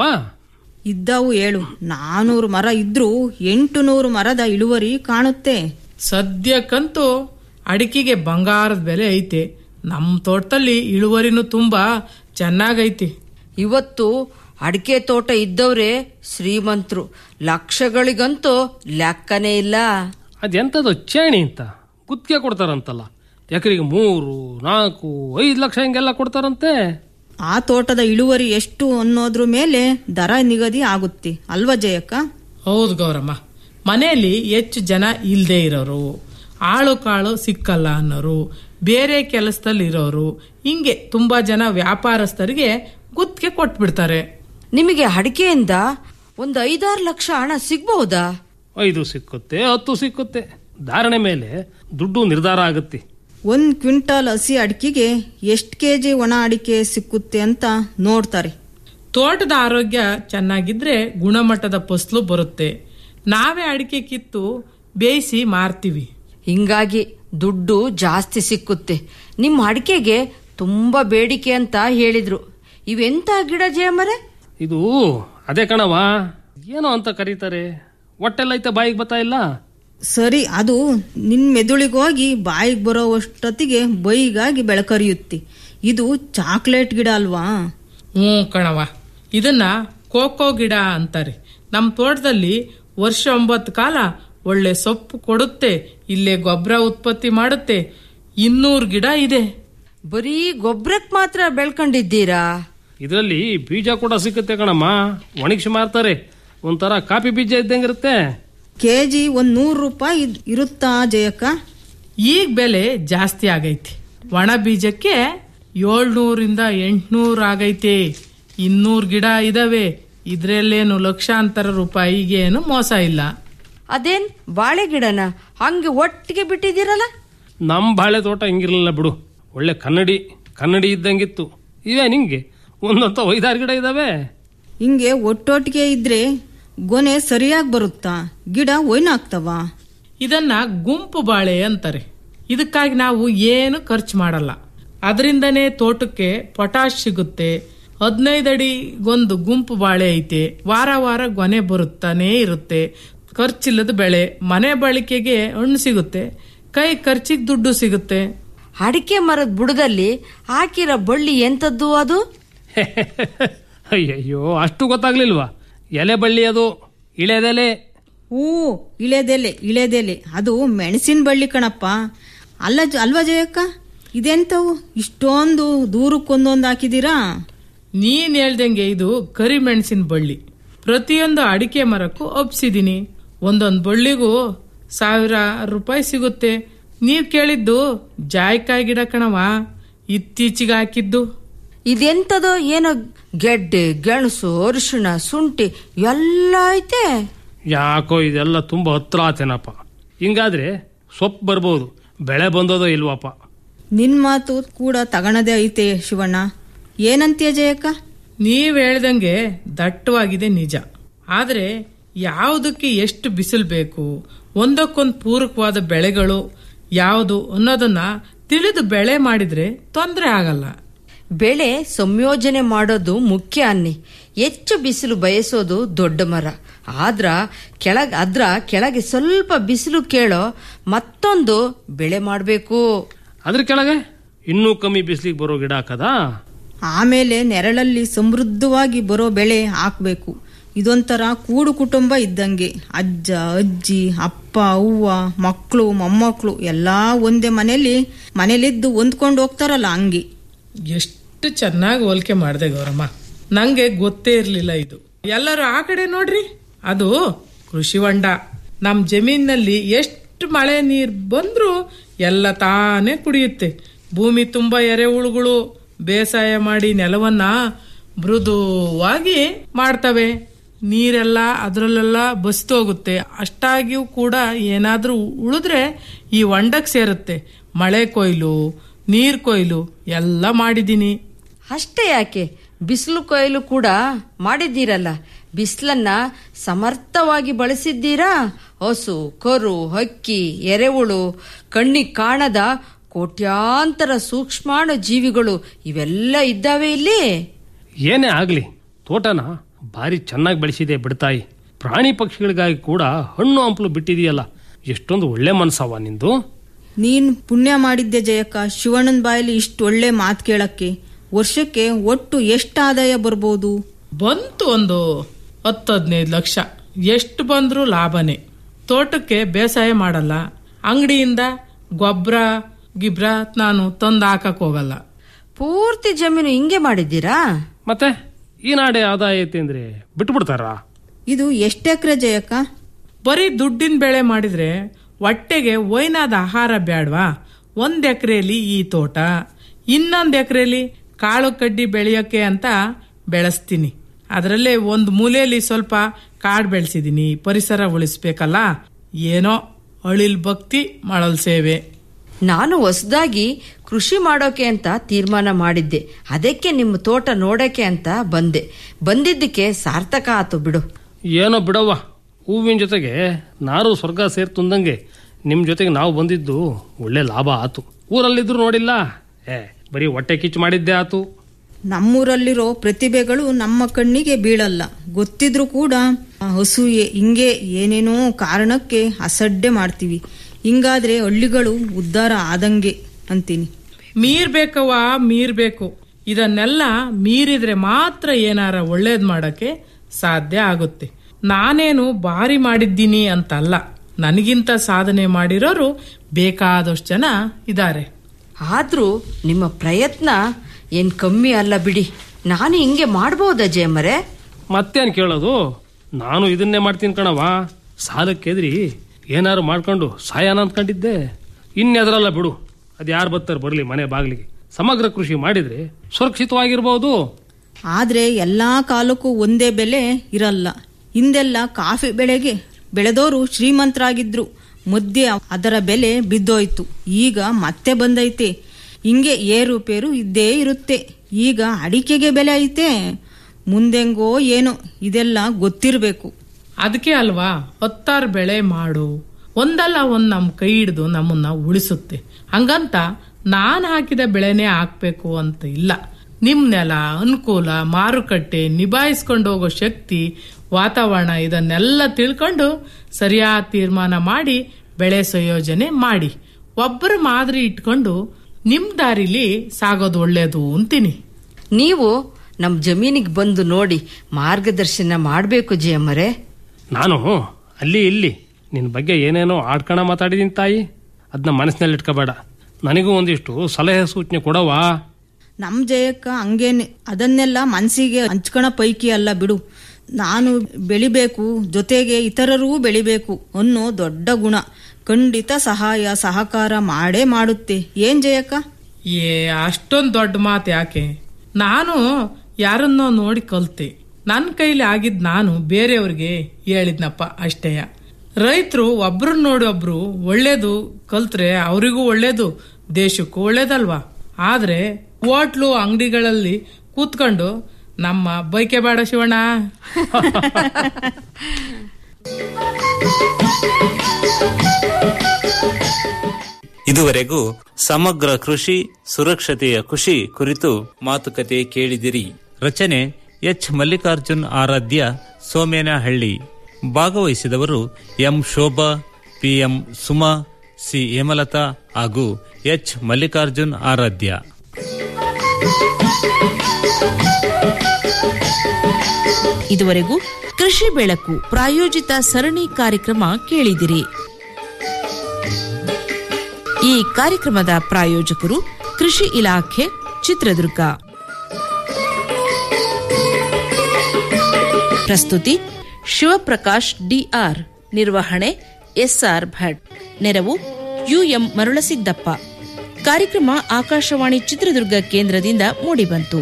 ಇದ್ದವು ಏಳು ನಾನೂರು ಮರ ಇದ್ರೂ ಎಂಟು ನೂರು ಮರದ ಇಳುವರಿ ಕಾಣುತ್ತೆ ಸದ್ಯಕ್ಕಂತೂ ಅಡಿಕೆಗೆ ಬಂಗಾರದ ಬೆಲೆ ಐತೆ ನಮ್ಮ ತೋಟದಲ್ಲಿ ಇಳುವರಿನೂ ತುಂಬಾ ಚೆನ್ನಾಗೈತಿ ಇವತ್ತು ಅಡಿಕೆ ತೋಟ ಇದ್ದವ್ರೆ ಶ್ರೀಮಂತರು ಲಕ್ಷಗಳಿಗಂತೂ ಲೆಕ್ಕನೇ ಇಲ್ಲ ಅದೆಂಥದ್ದು ಚೇಣಿ ಅಂತ ಗುತ್ತಿಗೆ ಕೊಡ್ತಾರಂತಲ್ಲ ಎಕರೆಗೆ ಮೂರು ನಾಲ್ಕು ಐದು ಲಕ್ಷ ಹಿಂಗೆಲ್ಲ ಕೊಡ್ತಾರಂತೆ ಆ ತೋಟದ ಇಳುವರಿ ಎಷ್ಟು ಅನ್ನೋದ್ರ ಮೇಲೆ ದರ ನಿಗದಿ ಆಗುತ್ತೆ ಅಲ್ವಾ ಜಯಕ್ಕ ಹೌದು ಗೌರಮ್ಮ ಮನೆಯಲ್ಲಿ ಹೆಚ್ಚು ಜನ ಇಲ್ದೇ ಇರೋರು ಆಳು ಕಾಳು ಸಿಕ್ಕಲ್ಲ ಅನ್ನೋರು ಬೇರೆ ಕೆಲಸದಲ್ಲಿ ಇರೋರು ಹಿಂಗೆ ತುಂಬಾ ಜನ ವ್ಯಾಪಾರಸ್ಥರಿಗೆ ಗುತ್ತಿಗೆ ಕೊಟ್ಬಿಡ್ತಾರೆ ನಿಮಗೆ ಅಡಿಕೆಯಿಂದ ಒಂದು ಐದಾರು ಲಕ್ಷ ಹಣ ಸಿಗ್ಬಹುದಾ ಐದು ಸಿಕ್ಕುತ್ತೆ ಹತ್ತು ಸಿಕ್ಕುತ್ತೆ ಧಾರಣೆ ಮೇಲೆ ದುಡ್ಡು ನಿರ್ಧಾರ ಆಗುತ್ತೆ ಒಂದ್ ಕ್ವಿಂಟಾಲ್ ಹಸಿ ಅಡಿಕೆಗೆ ಎಷ್ಟ್ ಕೆಜಿ ಒಣ ಅಡಿಕೆ ಸಿಕ್ಕುತ್ತೆ ಅಂತ ನೋಡ್ತಾರೆ ತೋಟದ ಆರೋಗ್ಯ ಚೆನ್ನಾಗಿದ್ರೆ ಗುಣಮಟ್ಟದ ಫಸಲು ಬರುತ್ತೆ ನಾವೇ ಅಡಿಕೆ ಕಿತ್ತು ಬೇಯಿಸಿ ಮಾರ್ತೀವಿ ಹಿಂಗಾಗಿ ದುಡ್ಡು ಜಾಸ್ತಿ ಸಿಕ್ಕುತ್ತೆ ನಿಮ್ಮ ಅಡಿಕೆಗೆ ತುಂಬಾ ಬೇಡಿಕೆ ಅಂತ ಹೇಳಿದ್ರು ಇವೆಂತ ಗಿಡ ಜಯಮರೆ ಇದು ಅದೇ ಕಣವ ಏನೋ ಅಂತ ಕರೀತಾರೆ ಹೊಟ್ಟೆಲ್ಲ ಐತೆ ಬಾಯಿಗೆ ಬರ್ತಾ ಇಲ್ಲ ಸರಿ ಅದು ನಿನ್ ಮೆದುಳಿಗೋಗಿ ಬಾಯಿಗೆ ಬರೋವಷ್ಟೊತ್ತಿಗೆ ಬೈಗಾಗಿ ಬೆಳಕರಿಯುತ್ತೆ ಇದು ಚಾಕ್ಲೇಟ್ ಗಿಡ ಅಲ್ವಾ ಹ್ಞೂ ಕಣವ ಇದನ್ನ ಕೋಕೋ ಗಿಡ ಅಂತಾರೆ ನಮ್ಮ ತೋಟದಲ್ಲಿ ವರ್ಷ ಒಂಬತ್ತು ಕಾಲ ಒಳ್ಳೆ ಸೊಪ್ಪು ಕೊಡುತ್ತೆ ಇಲ್ಲೇ ಗೊಬ್ಬರ ಉತ್ಪತ್ತಿ ಮಾಡುತ್ತೆ ಇನ್ನೂರು ಗಿಡ ಇದೆ ಬರೀ ಗೊಬ್ಬರಕ್ಕೆ ಮಾತ್ರ ಬೆಳ್ಕೊಂಡಿದ್ದೀರಾ ಇದರಲ್ಲಿ ಬೀಜ ಕೂಡ ಸಿಕ್ಕುತ್ತೆ ಕಣಮ್ಮ ಒಣಗಿಸಿ ಮಾರ್ತಾರೆ ಒಂಥರ ಕಾಫಿ ಬೀಜ ಇದ್ದಂಗಿರುತ್ತೆ ಕೆಜಿ ಒಂದ್ ನೂರು ರೂಪಾಯಿ ಇದ್- ಇರುತ್ತಾ ಜಯಕ್ಕ ಈಗ ಬೆಲೆ ಜಾಸ್ತಿ ಆಗೈತಿ ಒಣ ಬೀಜಕ್ಕೆ ಏಳ್ನೂರಿಂದ ಎಂಟ್ನೂರು ಆಗೈತೆ ಇನ್ನೂರು ಗಿಡ ಇದಾವೆ ಇದ್ರಲ್ಲೇನು ಲಕ್ಷಾಂತರ ರೂಪಾಯಿಗೇನು ಮೋಸ ಇಲ್ಲ ಅದೇನ್ ಬಾಳೆ ಗಿಡನ ಹಂಗೆ ಒಟ್ಟಿಗೆ ಬಿಟ್ಟಿದ್ದೀರಲ್ಲ ನಮ್ಮ ಬಾಳೆ ತೋಟ ಹಿಂಗಿರಲಿಲ್ಲ ಬಿಡು ಒಳ್ಳೆ ಕನ್ನಡಿ ಕನ್ನಡಿ ಇದ್ದಂಗಿತ್ತು ಇವೇ ನಿಂಗೆ ಒಂದಂತ ಐದಾರು ಗಿಡ ಇದಾವೆ ಹಿಂಗೆ ಒಟ್ಟೊಟ್ಟಿಗೆ ಇದ್ರೆ ಗೊನೆ ಸರಿಯಾಗಿ ಬರುತ್ತಾ ಗಿಡ ಒಯ್ನಾಗ್ತವ ಇದನ್ನ ಗುಂಪು ಬಾಳೆ ಅಂತಾರೆ ಇದಕ್ಕಾಗಿ ನಾವು ಏನು ಖರ್ಚು ಮಾಡಲ್ಲ ಅದರಿಂದನೇ ತೋಟಕ್ಕೆ ಪೊಟಾಶ್ ಸಿಗುತ್ತೆ ಹದಿನೈದು ಅಡಿಗೊಂದು ಗುಂಪು ಬಾಳೆ ಐತೆ ವಾರ ವಾರ ಗೊನೆ ಬರುತ್ತಾನೇ ಇರುತ್ತೆ ಖರ್ಚಿಲ್ಲದ ಬೆಳೆ ಮನೆ ಬಳಕೆಗೆ ಹಣ್ಣು ಸಿಗುತ್ತೆ ಕೈ ಖರ್ಚಿಗೆ ದುಡ್ಡು ಸಿಗುತ್ತೆ ಅಡಿಕೆ ಮರದ ಬುಡದಲ್ಲಿ ಹಾಕಿರೋ ಬಳ್ಳಿ ಎಂತದ್ದು ಅದು ಅಯ್ಯಯ್ಯೋ ಅಷ್ಟು ಗೊತ್ತಾಗ್ಲಿಲ್ವಾ ಎಲೆ ಬಳ್ಳಿ ಅದು ಇಳೆದೆಲೆ ಹೂ ಇಳೆದೆಲೆ ಇಳೆದೆಲೆ ಅದು ಮೆಣಸಿನ ಬಳ್ಳಿ ಕಣಪ್ಪ ಅಲ್ಲ ಜ- ಅಲ್ವಾ ಜಯಕ್ಕ ಇದೆಂತವು ಇಷ್ಟೊಂದು ದೂರಕ್ಕೊಂದೊಂದು ಹಾಕಿದೀರಾ ನೀನ್ ಹೇಳ್ದಂಗೆ ಇದು ಕರಿಮೆಣಸಿನ ಬಳ್ಳಿ ಪ್ರತಿಯೊಂದು ಅಡಿಕೆ ಮರಕ್ಕೂ ಒಪ್ಸಿದೀನಿ ಒಂದೊಂದು ಬಳ್ಳಿಗೂ ಸಾವಿರ ರೂಪಾಯಿ ಸಿಗುತ್ತೆ ನೀವ್ ಕೇಳಿದ್ದು ಜಾಯ್ಕಾಯಿ ಗಿಡ ಕಣವ ಇತ್ತೀಚೆಗೆ ಹಾಕಿದ್ದು ಇದೆಂತದೋ ಏನೋ ಗೆಡ್ಡೆ ಗೆಣಸು ಅರಿಶಿಣ ಶುಂಠಿ ಎಲ್ಲ ಐತೆ ಯಾಕೋ ಇದೆಲ್ಲ ತುಂಬಾ ಹತ್ರ ಆತೇನಪ್ಪ ಹಿಂಗಾದ್ರೆ ಸೊಪ್ಪು ಬರ್ಬೋದು ಬೆಳೆ ಬಂದದೋ ಇಲ್ವಪ್ಪ ನಿನ್ ಮಾತು ಕೂಡ ತಗಣದೇ ಐತೆ ಶಿವಣ್ಣ ಏನಂತೀಯ ಜಯಕ್ಕ ನೀವ್ ಹೇಳ್ದಂಗೆ ದಟ್ಟವಾಗಿದೆ ನಿಜ ಆದ್ರೆ ಯಾವುದಕ್ಕೆ ಎಷ್ಟು ಬಿಸಿಲು ಬೇಕು ಒಂದಕ್ಕೊಂದು ಪೂರಕವಾದ ಬೆಳೆಗಳು ಯಾವುದು ಅನ್ನೋದನ್ನ ತಿಳಿದು ಬೆಳೆ ಮಾಡಿದ್ರೆ ತೊಂದರೆ ಆಗಲ್ಲ ಬೆಳೆ ಸಂಯೋಜನೆ ಮಾಡೋದು ಮುಖ್ಯ ಅನ್ನಿ ಹೆಚ್ಚು ಬಿಸಿಲು ಬಯಸೋದು ದೊಡ್ಡ ಮರ ಆದ್ರ ಕೆಳಗ್ ಅದ್ರ ಕೆಳಗೆ ಸ್ವಲ್ಪ ಬಿಸಿಲು ಕೇಳೋ ಮತ್ತೊಂದು ಬೆಳೆ ಮಾಡಬೇಕು ಅದ್ರ ಕೆಳಗೆ ಇನ್ನೂ ಕಮ್ಮಿ ಬಿಸಿಲಿಗೆ ಬರೋ ಗಿಡ ಹಾಕದಾ ಆಮೇಲೆ ನೆರಳಲ್ಲಿ ಸಮೃದ್ಧವಾಗಿ ಬರೋ ಬೆಳೆ ಹಾಕ್ಬೇಕು ಇದೊಂಥರ ಕೂಡು ಕುಟುಂಬ ಇದ್ದಂಗೆ ಅಜ್ಜ ಅಜ್ಜಿ ಅಪ್ಪ ಅವ್ವ ಮಕ್ಕಳು ಮೊಮ್ಮಕ್ಕಳು ಎಲ್ಲಾ ಒಂದೇ ಮನೇಲಿ ಮನೇಲಿದ್ದು ಹೊಂದ್ಕೊಂಡು ಹೋಗ್ತಾರಲ್ಲ ಹಂಗೆ ಎಷ್ಟು ಚೆನ್ನಾಗಿ ಹೋಲಿಕೆ ಮಾಡಿದೆ ಗೌರಮ್ಮ ನಂಗೆ ಗೊತ್ತೇ ಇರ್ಲಿಲ್ಲ ಇದು ಎಲ್ಲರೂ ಆ ಕಡೆ ನೋಡ್ರಿ ಅದು ಕೃಷಿ ಹೊಂಡ ನಮ್ ಜಮೀನಲ್ಲಿ ಎಷ್ಟು ಮಳೆ ನೀರ್ ಬಂದ್ರೂ ಎಲ್ಲ ತಾನೇ ಕುಡಿಯುತ್ತೆ ಭೂಮಿ ತುಂಬಾ ಎರೆಹುಳುಗಳು ಬೇಸಾಯ ಮಾಡಿ ನೆಲವನ್ನ ಮೃದುವಾಗಿ ಮಾಡ್ತವೆ ನೀರೆಲ್ಲ ಅದರಲ್ಲೆಲ್ಲ ಬಸ್ತೋಗುತ್ತೆ ಅಷ್ಟಾಗಿಯೂ ಕೂಡ ಏನಾದ್ರೂ ಉಳಿದ್ರೆ ಈ ಹೊಂಡಕ್ ಸೇರುತ್ತೆ ಮಳೆ ಕೊಯ್ಲು ನೀರ್ ಕೊಯ್ಲು ಎಲ್ಲ ಮಾಡಿದೀನಿ ಅಷ್ಟೇ ಯಾಕೆ ಬಿಸಿಲು ಕೊಯ್ಲು ಕೂಡ ಮಾಡಿದ್ದೀರಲ್ಲ ಬಿಸಿಲನ್ನ ಸಮರ್ಥವಾಗಿ ಬಳಸಿದ್ದೀರಾ ಹಸು ಕರು ಹಕ್ಕಿ ಎರೆಹುಳು ಕಣ್ಣಿಗೆ ಕಾಣದ ಕೋಟ್ಯಾಂತರ ಸೂಕ್ಷ್ಮಾಣು ಜೀವಿಗಳು ಇವೆಲ್ಲ ಇದ್ದಾವೆ ಇಲ್ಲಿ ಏನೇ ಆಗ್ಲಿ ತೋಟನ ಭಾರಿ ಚೆನ್ನಾಗಿ ಬೆಳೆಸಿದೆ ಬಿಡ್ತಾಯಿ ಪ್ರಾಣಿ ಪಕ್ಷಿಗಳಿಗಾಗಿ ಕೂಡ ಹಣ್ಣು ಹಂಪಲು ಬಿಟ್ಟಿದೆಯಲ್ಲ ಎಷ್ಟೊಂದು ಒಳ್ಳೆ ಮನಸ್ಸವ ನಿಂದು ನೀನ್ ಪುಣ್ಯ ಮಾಡಿದ್ದೆ ಜಯಕ್ಕ ಶಿವಣ್ಣನ ಬಾಯಲ್ಲಿ ಇಷ್ಟು ಒಳ್ಳೆ ಮಾತು ಕೇಳಕ್ಕೆ ವರ್ಷಕ್ಕೆ ಒಟ್ಟು ಎಷ್ಟು ಆದಾಯ ಬರ್ಬೋದು ಬಂತು ಒಂದು ಹತ್ತು ಹದಿನೈದು ಲಕ್ಷ ಎಷ್ಟು ಬಂದ್ರೂ ಲಾಭನೇ ತೋಟಕ್ಕೆ ಬೇಸಾಯ ಮಾಡಲ್ಲ ಅಂಗಡಿಯಿಂದ ಗೊಬ್ಬರ ಗಿಬ್ರ ನಾನು ತಂದು ಹಾಕಕ್ ಹೋಗಲ್ಲ ಪೂರ್ತಿ ಜಮೀನು ಹಿಂಗೆ ಮಾಡಿದ್ದೀರಾ ಮತ್ತೆ ಈ ನಾಡೆ ಆದಾಯ ಐತೆ ಅಂದ್ರೆ ಬಿಟ್ಬಿಡ್ತಾರಾ ಇದು ಎಷ್ಟೆಕ್ರೆ ಜಯಕ್ಕ ಬರೀ ದುಡ್ಡಿನ ಬೆಳೆ ಮಾಡಿದ್ರೆ ಹೊಟ್ಟೆಗೆ ಒಯ್ನಾದ ಆಹಾರ ಬ್ಯಾಡ್ವಾ ಒಂದ್ ಎಕರೆಲಿ ಈ ತೋಟ ಇನ್ನೊಂದ್ ಎಕರೆಲಿ ಕಾಳು ಕಡ್ಡಿ ಬೆಳೆಯೋಕೆ ಅಂತ ಬೆಳೆಸ್ತೀನಿ ಅದರಲ್ಲೇ ಒಂದು ಮೂಲೆಯಲ್ಲಿ ಸ್ವಲ್ಪ ಕಾಡು ಬೆಳೆಸಿದೀನಿ ಪರಿಸರ ಉಳಿಸ್ಬೇಕಲ್ಲ ಏನೋ ಅಳಿಲ್ ಭಕ್ತಿ ಮಳಲ್ ಸೇವೆ ನಾನು ಹೊಸದಾಗಿ ಕೃಷಿ ಮಾಡೋಕೆ ಅಂತ ತೀರ್ಮಾನ ಮಾಡಿದ್ದೆ ಅದಕ್ಕೆ ನಿಮ್ಮ ತೋಟ ನೋಡಕ್ಕೆ ಅಂತ ಬಂದೆ ಬಂದಿದ್ದಕ್ಕೆ ಸಾರ್ಥಕ ಆತು ಬಿಡು ಏನೋ ಬಿಡವ್ವ ಹೂವಿನ ಜೊತೆಗೆ ನಾರು ಸ್ವರ್ಗ ಸೇರ್ ತುಂದಂಗೆ ನಿಮ್ ಜೊತೆಗೆ ನಾವು ಬಂದಿದ್ದು ಒಳ್ಳೆ ಲಾಭ ಆತು ಊರಲ್ಲಿದ್ರು ನೋಡಿಲ್ಲ ಏ ಬರೀ ಹೊಟ್ಟೆ ಕಿಚ್ಚು ಮಾಡಿದ್ದೆ ಆತು ನಮ್ಮೂರಲ್ಲಿರೋ ಪ್ರತಿಭೆಗಳು ನಮ್ಮ ಕಣ್ಣಿಗೆ ಬೀಳಲ್ಲ ಗೊತ್ತಿದ್ರು ಕೂಡ ಹಸುಯೆ ಹಿಂಗೆ ಏನೇನೋ ಕಾರಣಕ್ಕೆ ಅಸಡ್ಡೆ ಮಾಡ್ತೀವಿ ಹಿಂಗಾದ್ರೆ ಹಳ್ಳಿಗಳು ಉದ್ಧಾರ ಆದಂಗೆ ಅಂತೀನಿ ಮೀರ್ಬೇಕವ್ವ ಮೀರ್ಬೇಕು ಇದನ್ನೆಲ್ಲ ಮೀರಿದ್ರೆ ಮಾತ್ರ ಏನಾರ ಒಳ್ಳೇದ್ ಮಾಡಕ್ಕೆ ಸಾಧ್ಯ ಆಗುತ್ತೆ ನಾನೇನು ಭಾರಿ ಮಾಡಿದ್ದೀನಿ ಅಂತಲ್ಲ ನನಗಿಂತ ಸಾಧನೆ ಮಾಡಿರೋರು ಬೇಕಾದಷ್ಟು ಜನ ಇದ್ದಾರೆ ಆದ್ರೂ ನಿಮ್ಮ ಪ್ರಯತ್ನ ಏನ್ ಕಮ್ಮಿ ಅಲ್ಲ ಬಿಡಿ ನಾನು ಹಿಂಗೆ ಮಾಡ್ಬೋದಾ ಜಯಮ್ಮರೆ ಮತ್ತೇನ್ ಕೇಳೋದು ನಾನು ಇದನ್ನೇ ಮಾಡ್ತೀನಿ ಕಣವ ಸಾಲಕ್ಕೆದ್ರಿ ಏನಾರು ಮಾಡ್ಕೊಂಡು ಸಾಯನ ಅಂದ್ಕೊಂಡಿದ್ದೆ ಇನ್ನೆದರಲ್ಲ ಬಿಡು ಅದು ಯಾರು ಬರ್ತಾರೆ ಬರಲಿ ಮನೆ ಬಾಗಿಲಿಗೆ ಸಮಗ್ರ ಕೃಷಿ ಮಾಡಿದ್ರೆ ಸುರಕ್ಷಿತವಾಗಿರ್ಬೋದು ಆದ್ರೆ ಎಲ್ಲಾ ಕಾಲಕ್ಕೂ ಒಂದೇ ಬೆಲೆ ಇರಲ್ಲ ಹಿಂದೆಲ್ಲ ಕಾಫಿ ಬೆಳೆಗೆ ಬೆಳೆದವರು ಶ್ರೀಮಂತರಾಗಿದ್ರು ಮಧ್ಯೆ ಅದರ ಬೆಲೆ ಬಿದ್ದೋಯ್ತು ಈಗ ಮತ್ತೆ ಬಂದೈತೆ ಹಿಂಗೆ ಏರುಪೇರು ಇದ್ದೇ ಇರುತ್ತೆ ಈಗ ಅಡಿಕೆಗೆ ಬೆಲೆ ಐತೆ ಮುಂದೆಂಗೋ ಏನೋ ಇದೆಲ್ಲ ಗೊತ್ತಿರಬೇಕು ಅದಕ್ಕೆ ಅಲ್ವಾ ಹತ್ತಾರು ಬೆಳೆ ಮಾಡು ಒಂದಲ್ಲ ಒಂದ್ ನಮ್ ಕೈ ಹಿಡಿದು ನಮ್ಮನ್ನ ಉಳಿಸುತ್ತೆ ಹಂಗಂತ ನಾನ್ ಹಾಕಿದ ಬೆಳೆನೇ ಹಾಕ್ಬೇಕು ಅಂತ ಇಲ್ಲ ನಿಮ್ ನೆಲ ಅನುಕೂಲ ಮಾರುಕಟ್ಟೆ ನಿಭಾಯಿಸ್ಕೊಂಡು ಹೋಗೋ ಶಕ್ತಿ ವಾತಾವರಣ ಇದನ್ನೆಲ್ಲ ತಿಳ್ಕೊಂಡು ಸರಿಯಾದ ತೀರ್ಮಾನ ಮಾಡಿ ಬೆಳೆ ಸಂಯೋಜನೆ ಮಾಡಿ ಒಬ್ಬರ ಮಾದರಿ ಇಟ್ಕೊಂಡು ನಿಮ್ ದಾರಿಲಿ ಸಾಗೋದು ಒಳ್ಳೇದು ಅಂತೀನಿ ನೀವು ನಮ್ಮ ಜಮೀನಿಗೆ ಬಂದು ನೋಡಿ ಮಾರ್ಗದರ್ಶನ ಮಾಡಬೇಕು ಜಯಮ್ಮರೇ ನಾನು ಅಲ್ಲಿ ಇಲ್ಲಿ ನಿನ್ನ ಬಗ್ಗೆ ಏನೇನೋ ಆಡ್ಕಣ ಮಾತಾಡಿದೀನಿ ತಾಯಿ ಅದನ್ನ ಮನಸ್ಸಿನಲ್ಲಿ ಇಟ್ಕೋಬೇಡ ನನಗೂ ಒಂದಿಷ್ಟು ಸಲಹೆ ಸೂಚನೆ ಕೊಡವಾ ನಮ್ ಜಯಕ್ಕ ಹಂಗೇನೆ ಅದನ್ನೆಲ್ಲ ಮನ್ಸಿಗೆ ಹಂಚ್ಕಣ ಪೈಕಿ ಅಲ್ಲ ಬಿಡು ನಾನು ಬೆಳಿಬೇಕು ಜೊತೆಗೆ ಇತರರೂ ಬೆಳಿಬೇಕು ಅನ್ನೋ ದೊಡ್ಡ ಗುಣ ಖಂಡಿತ ಸಹಾಯ ಸಹಕಾರ ಮಾಡೇ ಮಾಡುತ್ತೆ ಏನ್ ಜಯಕ್ಕ ಏ ಅಷ್ಟೊಂದ್ ದೊಡ್ಡ ಮಾತು ಯಾಕೆ ನಾನು ಯಾರನ್ನೋ ನೋಡಿ ಕಲ್ತೆ ನನ್ನ ಕೈಲಿ ಆಗಿದ್ ನಾನು ಬೇರೆಯವ್ರಿಗೆ ಹೇಳಿದ್ನಪ್ಪ ಅಷ್ಟೇಯ ರೈತರು ಒಬ್ರನ್ನ ನೋಡಿ ಒಬ್ರು ಒಳ್ಳೇದು ಕಲ್ತ್ರೆ ಅವರಿಗೂ ಒಳ್ಳೇದು ದೇಶಕ್ಕೂ ಒಳ್ಳೇದಲ್ವಾ ಆದ್ರೆ ಹೋಟ್ಲು ಅಂಗಡಿಗಳಲ್ಲಿ ಕೂತ್ಕೊಂಡು ನಮ್ಮ ಬೈಕೆ ಬೇಡ ಶಿವಣ್ಣ ಇದುವರೆಗೂ ಸಮಗ್ರ ಕೃಷಿ ಸುರಕ್ಷತೆಯ ಕೃಷಿ ಕುರಿತು ಮಾತುಕತೆ ಕೇಳಿದಿರಿ ರಚನೆ ಎಚ್ ಮಲ್ಲಿಕಾರ್ಜುನ್ ಆರಾಧ್ಯ ಸೋಮೇನಹಳ್ಳಿ ಭಾಗವಹಿಸಿದವರು M Shobha PM Suma C Hemalatha ಹಾಗೂ ಎಚ್ ಮಲ್ಲಿಕಾರ್ಜುನ್ ಆರಾಧ್ಯ ಇದುವರೆಗೂ ಕೃಷಿ ಬೆಳಕು ಪ್ರಾಯೋಜಿತ ಸರಣಿ ಕಾರ್ಯಕ್ರಮ ಕೇಳಿದಿರಿ ಈ ಕಾರ್ಯಕ್ರಮದ ಪ್ರಾಯೋಜಕರು ಕೃಷಿ ಇಲಾಖೆ ಚಿತ್ರದುರ್ಗ ಪ್ರಸ್ತುತಿ ಶಿವಪ್ರಕಾಶ್ ಡಿಆರ್ ನಿರ್ವಹಣೆ ಎಸ್ಆರ್ ಭಟ್ ನೆರವು ಯುಎಂ ಮರುಳಸಿದ್ದಪ್ಪ ಕಾರ್ಯಕ್ರಮ ಆಕಾಶವಾಣಿ ಚಿತ್ರದುರ್ಗ ಕೇಂದ್ರದಿಂದ ಮೂಡಿಬಂತು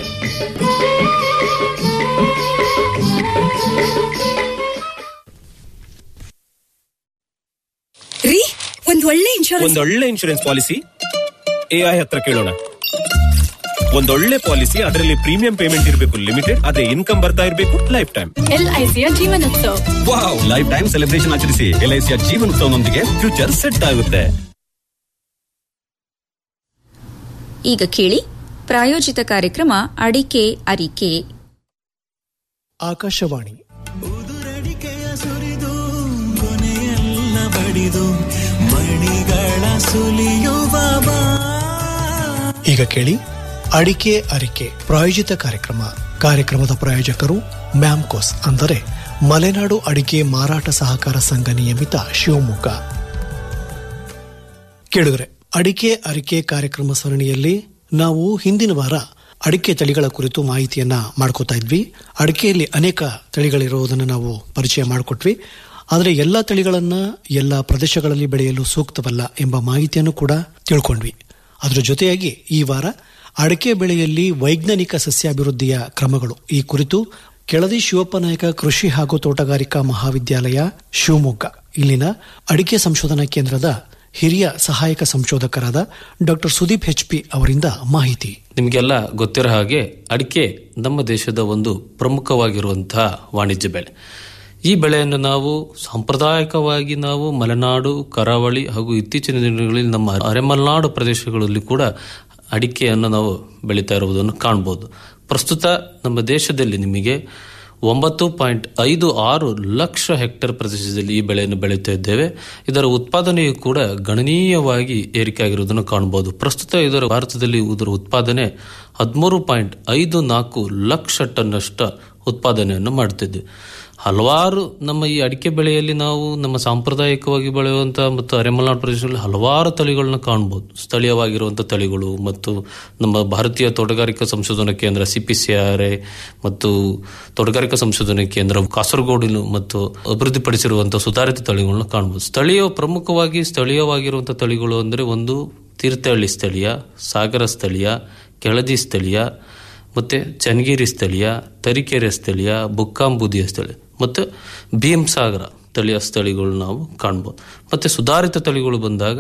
ರೀ ಒಂದ್ ಒಳ್ಳೆ ಇನ್ಶೂರೆನ್ಸ್ ಒಂದೊಳ್ಳೆ ಇನ್ಶೂರೆನ್ಸ್ ಪಾಲಿಸಿ ಎಐ ಹತ್ರ ಕೇಳೋಣ ಒಂದೊಳ್ಳೆ ಪಾಲಿಸಿ ಅದರಲ್ಲಿ ಪ್ರೀಮಿಯಂ ಪೇಮೆಂಟ್ ಇರಬೇಕು ಲಿಮಿಟೆಡ್ ಅದೇ ಇನ್ಕಮ್ ಬರ್ತಾ ಇರಬೇಕು ಲೈಫ್ ಟೈಮ್ ಎಲ್ಐಸಿಯ Jeevanotsav wow life time celebration ಆಚರಿಸಿ ಎಲ್ಐಸಿಯ ಜೀವನೋತ್ಸವನೊಂದಿಗೆ ಫ್ಯೂಚರ್ ಸೆಟ್ ಆಗುತ್ತೆ ಈಗ ಕೇಳಿ ಪ್ರಾಯೋಜಿತ ಕಾರ್ಯಕ್ರಮ ಅಡಿಕೆ ಅರಿಕೆ ಆಕಾಶವಾಣಿ ಈಗ ಕೇಳಿ ಅಡಿಕೆ ಅರಿಕೆ ಪ್ರಾಯೋಜಿತ ಕಾರ್ಯಕ್ರಮ ಕಾರ್ಯಕ್ರಮದ ಪ್ರಾಯೋಜಕರು ಮ್ಯಾಮ್ಕೋಸ್ ಅಂದರೆ ಮಲೆನಾಡು ಅಡಿಕೆ ಮಾರಾಟ ಸಹಕಾರ ಸಂಘ ನಿಯಮಿತ ಶಿವಮೊಗ್ಗ ಕೇಳಿದ್ರೆ ಅಡಿಕೆ ಅರಿಕೆ ಕಾರ್ಯಕ್ರಮ ಸರಣಿಯಲ್ಲಿ ನಾವು ಹಿಂದಿನ ವಾರ ಅಡಿಕೆ ತಳಿಗಳ ಕುರಿತು ಮಾಹಿತಿಯನ್ನ ಮಾಡ್ಕೋತಾ ಇದ್ವಿ ಅಡಿಕೆಯಲ್ಲಿ ಅನೇಕ ತಳಿಗಳಿರುವುದನ್ನು ನಾವು ಪರಿಚಯ ಮಾಡಿಕೊಟ್ವಿ ಆದರೆ ಎಲ್ಲ ತಳಿಗಳನ್ನ ಎಲ್ಲ ಪ್ರದೇಶಗಳಲ್ಲಿ ಬೆಳೆಯಲು ಸೂಕ್ತವಲ್ಲ ಎಂಬ ಮಾಹಿತಿಯನ್ನು ಕೂಡ ತಿಳ್ಕೊಂಡ್ವಿ ಅದರ ಜೊತೆಯಾಗಿ ಈ ವಾರ ಅಡಿಕೆ ಬೆಳೆಯಲ್ಲಿ ವೈಜ್ಞಾನಿಕ ಸಸ್ಯಾಭಿವೃದ್ಧಿಯ ಕ್ರಮಗಳು ಈ ಕುರಿತು ಕೆಳದಿ ಶಿವಪ್ಪನಾಯಕ ಕೃಷಿ ಹಾಗೂ ತೋಟಗಾರಿಕಾ ಮಹಾವಿದ್ಯಾಲಯ ಶಿವಮೊಗ್ಗ ಇಲ್ಲಿನ ಅಡಿಕೆ ಸಂಶೋಧನಾ ಕೇಂದ್ರದ ಹಿರಿಯ ಸಹಾಯಕ ಸಂಶೋಧಕರಾದ ಡಾಕ್ಟರ್ ಸುದೀಪ್ ಎಚ್ ಪಿ ಅವರಿಂದ ಮಾಹಿತಿ ನಿಮಗೆಲ್ಲ ಗೊತ್ತಿರೋ ಹಾಗೆ ಅಡಿಕೆ ನಮ್ಮ ದೇಶದ ಒಂದು ಪ್ರಮುಖವಾಗಿರುವಂತಹ ವಾಣಿಜ್ಯ ಬೆಳೆ ಈ ಬೆಳೆಯನ್ನು ನಾವು ಸಾಂಪ್ರದಾಯಿಕವಾಗಿ ನಾವು ಮಲೆನಾಡು ಕರಾವಳಿ ಹಾಗೂ ಇತ್ತೀಚಿನ ದಿನಗಳಲ್ಲಿ ನಮ್ಮ ಅರೆಮಲೆನಾಡು ಪ್ರದೇಶಗಳಲ್ಲಿ ಕೂಡ ಅಡಿಕೆಯನ್ನು ನಾವು ಬೆಳೀತಾ ಇರುವುದನ್ನು ಕಾಣಬಹುದು ಪ್ರಸ್ತುತ ನಮ್ಮ ದೇಶದಲ್ಲಿ ನಿಮಗೆ ಒಂಬತ್ತು ಪಾಯಿಂಟ್ ಐದು ಆರು ಲಕ್ಷ ಹೆಕ್ಟೇರ್ ಪ್ರದೇಶದಲ್ಲಿ ಈ ಬೆಳೆಯನ್ನು ಬೆಳೆಯುತ್ತಾ ಇದ್ದೇವೆ ಇದರ ಉತ್ಪಾದನೆಯು ಕೂಡ ಗಣನೀಯವಾಗಿ ಏರಿಕೆ ಆಗಿರುವುದನ್ನು ಕಾಣಬಹುದು ಪ್ರಸ್ತುತ ಇದರ ಭಾರತದಲ್ಲಿ ಇದರ ಉತ್ಪಾದನೆ ಹದಿಮೂರು ಪಾಯಿಂಟ್ ಐದು ನಾಲ್ಕು ಲಕ್ಷ ಟನ್ನಷ್ಟ ಉತ್ಪಾದನೆಯನ್ನು ಮಾಡುತ್ತಿದ್ದೇವೆ ಹಲವಾರು ನಮ್ಮ ಈ ಅಡಿಕೆ ಬೆಳೆಯಲ್ಲಿ ನಾವು ನಮ್ಮ ಸಾಂಪ್ರದಾಯಿಕವಾಗಿ ಬೆಳೆಯುವಂತಹ ಮತ್ತು ಅರೆಮಲೆನಾಡು ಪ್ರದೇಶದಲ್ಲಿ ಹಲವಾರು ತಳಿಗಳನ್ನ ಕಾಣಬಹುದು ಸ್ಥಳೀಯವಾಗಿರುವಂತಹ ತಳಿಗಳು ಮತ್ತು ನಮ್ಮ ಭಾರತೀಯ ತೋಟಗಾರಿಕಾ ಸಂಶೋಧನಾ ಕೇಂದ್ರ ಸಿಪಿಸಿಆರ್ಎ ಮತ್ತು ತೋಟಗಾರಿಕಾ ಸಂಶೋಧನಾ ಕೇಂದ್ರ ಕಾಸರಗೋಡು ಮತ್ತು ಅಭಿವೃದ್ಧಿಪಡಿಸಿರುವಂತಹ ಸುಧಾರಿತ ತಳಿಗಳನ್ನ ಕಾಣಬಹುದು ಸ್ಥಳೀಯ ಪ್ರಮುಖವಾಗಿ ಸ್ಥಳೀಯವಾಗಿರುವಂತಹ ತಳಿಗಳು ಅಂದರೆ ಒಂದು ತೀರ್ಥಹಳ್ಳಿ ಸ್ಥಳೀಯ ಸಾಗರ ಸ್ಥಳೀಯ ಕೆಳದಿ ಸ್ಥಳೀಯ ಮತ್ತೆ ಚನ್ನಗಿರಿ ಸ್ಥಳೀಯ ತರೀಕೆರೆ ಸ್ಥಳೀಯ ಬುಕ್ಕಾಂಬುದಿಯ ಸ್ಥಳೀಯ ಮತ್ತು ಭೀಮಸಾಗರ ತಳಿಯ ಸ್ಥಳಿಗಳು ನಾವು ಕಾಣ್ಬೋದು ಮತ್ತೆ ಸುಧಾರಿತ ತಳಿಗಳು ಬಂದಾಗ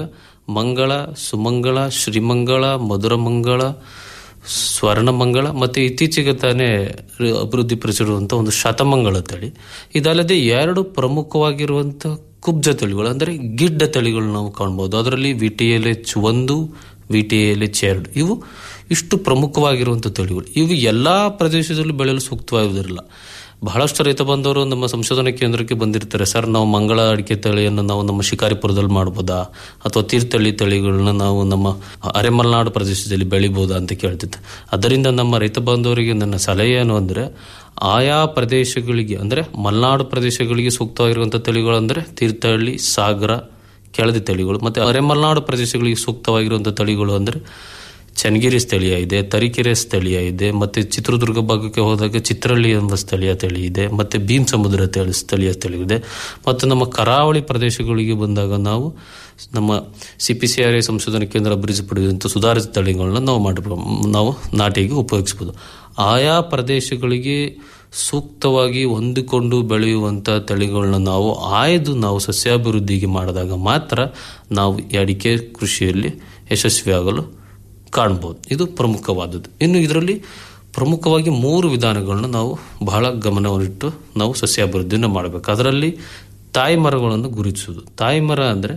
ಮಂಗಳ ಸುಮಂಗಳ ಶ್ರೀಮಂಗಳ ಮಧುರಮಂಗಳ ಸ್ವರ್ಣಮಂಗಳ ಮತ್ತೆ ಇತ್ತೀಚೆಗೆ ತಾನೇ ಅಭಿವೃದ್ಧಿಪಡಿಸಿರುವಂಥ ಒಂದು ಶತಮಂಗಳ ತಳಿ ಇದಲ್ಲದೆ ಎರಡು ಪ್ರಮುಖವಾಗಿರುವಂಥ ಕುಬ್ಜ ತಳಿಗಳು ಅಂದರೆ ಗಿಡ್ಡ ತಳಿಗಳು ನಾವು ಕಾಣ್ಬೋದು ಅದರಲ್ಲಿ ವಿ ಟಿ ಎಲ್ ಎಚ್ ಒಂದು ವಿ ಟಿ ಎಲ್ ಎಚ್ ಎರಡು ಇವು ಇಷ್ಟು ಪ್ರಮುಖವಾಗಿರುವಂಥ ತಳಿಗಳು ಇವು ಎಲ್ಲ ಪ್ರದೇಶದಲ್ಲೂ ಬೆಳೆಯಲು ಸೂಕ್ತವಾಗಿರುವುದಿಲ್ಲ ಬಹಳಷ್ಟು ರೈತ ಬಂದವರು ನಮ್ಮ ಸಂಶೋಧನಾ ಕೇಂದ್ರಕ್ಕೆ ಬಂದಿರ್ತಾರೆ ಸರ್ ನಾವು ಮಂಗಳ ಅಡಿಕೆ ತಳಿಯನ್ನು ನಾವು ನಮ್ಮ ಶಿಕಾರಿಪುರದಲ್ಲಿ ಮಾಡ್ಬೋದಾ ಅಥವಾ ತೀರ್ಥಹಳ್ಳಿ ತಳಿಗಳನ್ನ ನಾವು ನಮ್ಮ ಅರೆಮಲೆನಾಡು ಪ್ರದೇಶದಲ್ಲಿ ಬೆಳಿಬೋದಾ ಅಂತ ಕೇಳ್ತಿದ್ದೆ ಅದರಿಂದ ನಮ್ಮ ರೈತ ಬಾಂಧವರಿಗೆ ನನ್ನ ಸಲಹೆ ಏನು ಅಂದರೆ ಆಯಾ ಪ್ರದೇಶಗಳಿಗೆ ಅಂದರೆ ಮಲೆನಾಡು ಪ್ರದೇಶಗಳಿಗೆ ಸೂಕ್ತವಾಗಿರುವಂಥ ತಳಿಗಳು ಅಂದರೆ ತೀರ್ಥಹಳ್ಳಿ ಸಾಗರ ಕೆಳದಿ ತಳಿಗಳು ಮತ್ತು ಅರೆಮಲೆನಾಡು ಪ್ರದೇಶಗಳಿಗೆ ಸೂಕ್ತವಾಗಿರುವಂಥ ತಳಿಗಳು ಅಂದರೆ ಚನ್ನಗಿರಿ ಸ್ಥಳೀಯ ಇದೆ ತರೀಕೆರೆ ಸ್ಥಳೀಯ ಇದೆ ಮತ್ತೆ ಚಿತ್ರದುರ್ಗ ಭಾಗಕ್ಕೆ ಹೋದಾಗ ಚಿತ್ರಹಳ್ಳಿ ಎಂಬ ಸ್ಥಳೀಯ ತಳಿ ಇದೆ ಮತ್ತೆ ಭೀಮ್ ಸಮುದ್ರ ತಳಿ ಸ್ಥಳೀಯ ತಳಿ ಇದೆ ಮತ್ತು ನಮ್ಮ ಕರಾವಳಿ ಪ್ರದೇಶಗಳಿಗೆ ಬಂದಾಗ ನಾವು ನಮ್ಮ C P C R I ಸಂಶೋಧನಾ ಕೇಂದ್ರ ಅಭಿವೃದ್ಧಿಪಡಿಸಿದಂಥ ಸುಧಾರಿತ ತಳಿಗಳನ್ನ ನಾವು ಮಾಡಬಹುದು ನಾವು ನಾಟಿಗೆ ಉಪಯೋಗಿಸಬಹುದು ಆಯಾ ಪ್ರದೇಶಗಳಿಗೆ ಸೂಕ್ತವಾಗಿ ಹೊಂದಿಕೊಂಡು ಬೆಳೆಯುವಂಥ ತಳಿಗಳನ್ನ ನಾವು ಆಯ್ದು ನಾವು ಸಸ್ಯಾಭಿವೃದ್ಧಿಗೆ ಮಾಡಿದಾಗ ಮಾತ್ರ ನಾವು ಈ ಅಡಿಕೆ ಕೃಷಿಯಲ್ಲಿ ಯಶಸ್ವಿಯಾಗಲು ಕಾಣ್ಬೋದು ಇದು ಪ್ರಮುಖವಾದದ್ದು ಇನ್ನು ಇದರಲ್ಲಿ ಪ್ರಮುಖವಾಗಿ ಮೂರು ವಿಧಾನಗಳನ್ನ ನಾವು ಬಹಳ ಗಮನವನ್ನಿಟ್ಟು ನಾವು ಸಸ್ಯಾಭಿವೃದ್ಧಿಯನ್ನು ಮಾಡಬೇಕು ಅದರಲ್ಲಿ ತಾಯಿ ಮರಗಳನ್ನು ಗುರುತಿಸುವುದು ತಾಯಿ ಮರ ಅಂದರೆ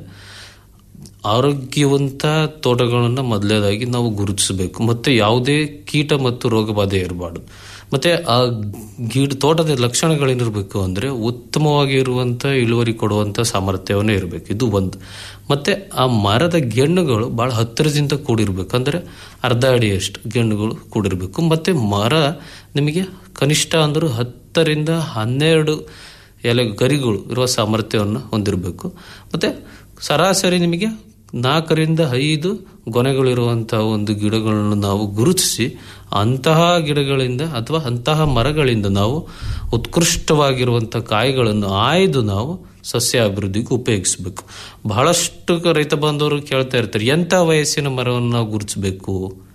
ಆರೋಗ್ಯವಂತ ತೋಟಗಳನ್ನು ಮೊದಲೇದಾಗಿ ನಾವು ಗುರುತಿಸಬೇಕು ಮತ್ತು ಯಾವುದೇ ಕೀಟ ಮತ್ತು ರೋಗ ಬಾಧೆ ಇರಬಾರ್ದು ಮತ್ತೆ ಆ ಗಿಡ ತೋಟದ ಲಕ್ಷಣಗಳೇನಿರಬೇಕು ಅಂದರೆ ಉತ್ತಮವಾಗಿ ಇರುವಂಥ ಇಳುವರಿ ಕೊಡುವಂಥ ಸಾಮರ್ಥ್ಯವನ್ನೇ ಇರಬೇಕು ಇದು ಒಂದು ಮತ್ತೆ ಆ ಮರದ ಗೆಣ್ಣುಗಳು ಬಹಳ ಹತ್ತಿರದಿಂದ ಕೂಡಿರ್ಬೇಕು ಅಂದರೆ ಅರ್ಧ ಅಡಿಯಷ್ಟು ಗೆಣ್ಣುಗಳು ಕೂಡಿರಬೇಕು ಮತ್ತೆ ಮರ ನಿಮಗೆ ಕನಿಷ್ಠ ಅಂದರೂ ಹತ್ತರಿಂದ ಹನ್ನೆರಡು ಎಲೆ ಗರಿಗಳು ಇರುವ ಸಾಮರ್ಥ್ಯವನ್ನು ಹೊಂದಿರಬೇಕು ಮತ್ತೆ ಸರಾಸರಿ ನಿಮಗೆ ನಾಲ್ಕರಿಂದ ಐದು ಗೊನೆಗಳಿರುವಂತಹ ಒಂದು ಗಿಡಗಳನ್ನು ನಾವು ಗುರುತಿಸಿ ಅಂತಹ ಗಿಡಗಳಿಂದ ಅಥವಾ ಅಂತಹ ಮರಗಳಿಂದ ನಾವು ಉತ್ಕೃಷ್ಟವಾಗಿರುವಂಥ ಕಾಯಿಗಳನ್ನು ಆಯ್ದು ನಾವು ಸಸ್ಯ ಅಭಿವೃದ್ಧಿಗೆ ಉಪಯೋಗಿಸಬೇಕು ಬಹಳಷ್ಟು ರೈತ ಬಾಂಧವರು ಕೇಳ್ತಾ ಇರ್ತಾರೆ ಎಂಥ ವಯಸ್ಸಿನ ಮರವನ್ನು ನಾವು ಗುರುತಿಸಬೇಕು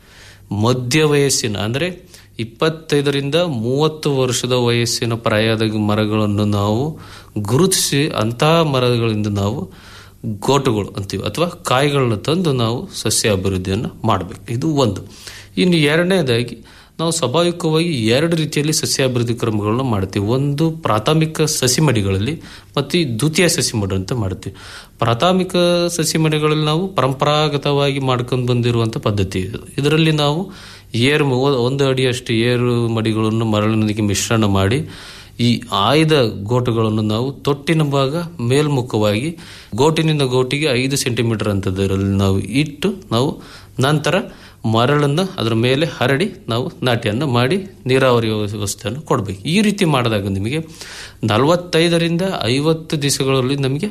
ಮಧ್ಯ ವಯಸ್ಸಿನ ಅಂದರೆ ಇಪ್ಪತ್ತೈದರಿಂದ ಮೂವತ್ತು ವರ್ಷದ ವಯಸ್ಸಿನ ಪ್ರಾಯದ ಮರಗಳನ್ನು ನಾವು ಗುರುತಿಸಿ ಅಂತಹ ಮರಗಳಿಂದ ನಾವು ಗೋಟುಗಳು ಅಂತೀವಿ ಅಥವಾ ಕಾಯಿಗಳನ್ನ ತಂದು ನಾವು ಸಸ್ಯ ಅಭಿವೃದ್ಧಿಯನ್ನು ಮಾಡಬೇಕು ಇದು ಒಂದು ಇನ್ನು ಎರಡನೇದಾಗಿ ನಾವು ಸ್ವಾಭಾವಿಕವಾಗಿ ಎರಡು ರೀತಿಯಲ್ಲಿ ಸಸ್ಯಾಭಿವೃದ್ಧಿ ಕ್ರಮಗಳನ್ನ ಮಾಡ್ತೀವಿ ಒಂದು ಪ್ರಾಥಮಿಕ ಸಸಿಮಡಿಗಳಲ್ಲಿ ಮತ್ತು ಈ ದ್ವಿತೀಯ ಸಸಿಮಡಿ ಅಂತ ಮಾಡ್ತೀವಿ ಪ್ರಾಥಮಿಕ ಸಸಿಮಡಿಗಳಲ್ಲಿ ನಾವು ಪರಂಪರಾಗತವಾಗಿ ಮಾಡ್ಕೊಂಡು ಬಂದಿರುವಂಥ ಪದ್ಧತಿ ಇದು ಇದರಲ್ಲಿ ನಾವು ಏರು ಒಂದು ಅಡಿಯಷ್ಟು ಏರು ಮಡಿಗಳನ್ನು ಮರಳಿನೊಂದಿಗೆ ಮಿಶ್ರಣ ಮಾಡಿ ಈ ಆಯ್ದ ಗೋಟುಗಳನ್ನು ನಾವು ತೊಟ್ಟಿನ ಭಾಗ ಮೇಲ್ಮುಖವಾಗಿ ಗೋಟಿನಿಂದ ಗೋಟಿಗೆ ಐದು ಸೆಂಟಿಮೀಟರ್ ಅಂತದರಲ್ಲಿ ನಾವು ಇಟ್ಟು ನಾವು ನಂತರ ಮರಳನ್ನು ಅದರ ಮೇಲೆ ಹರಡಿ ನಾವು ನಾಟ್ಯವನ್ನು ಮಾಡಿ ನೀರಾವರಿ ವ್ಯವಸ್ಥೆಯನ್ನು ಕೊಡಬೇಕು ಈ ರೀತಿ ಮಾಡಿದಾಗ ನಿಮಗೆ ನಲವತ್ತೈದರಿಂದ ಐವತ್ತು ದಿವಸಗಳಲ್ಲಿ ನಮಗೆ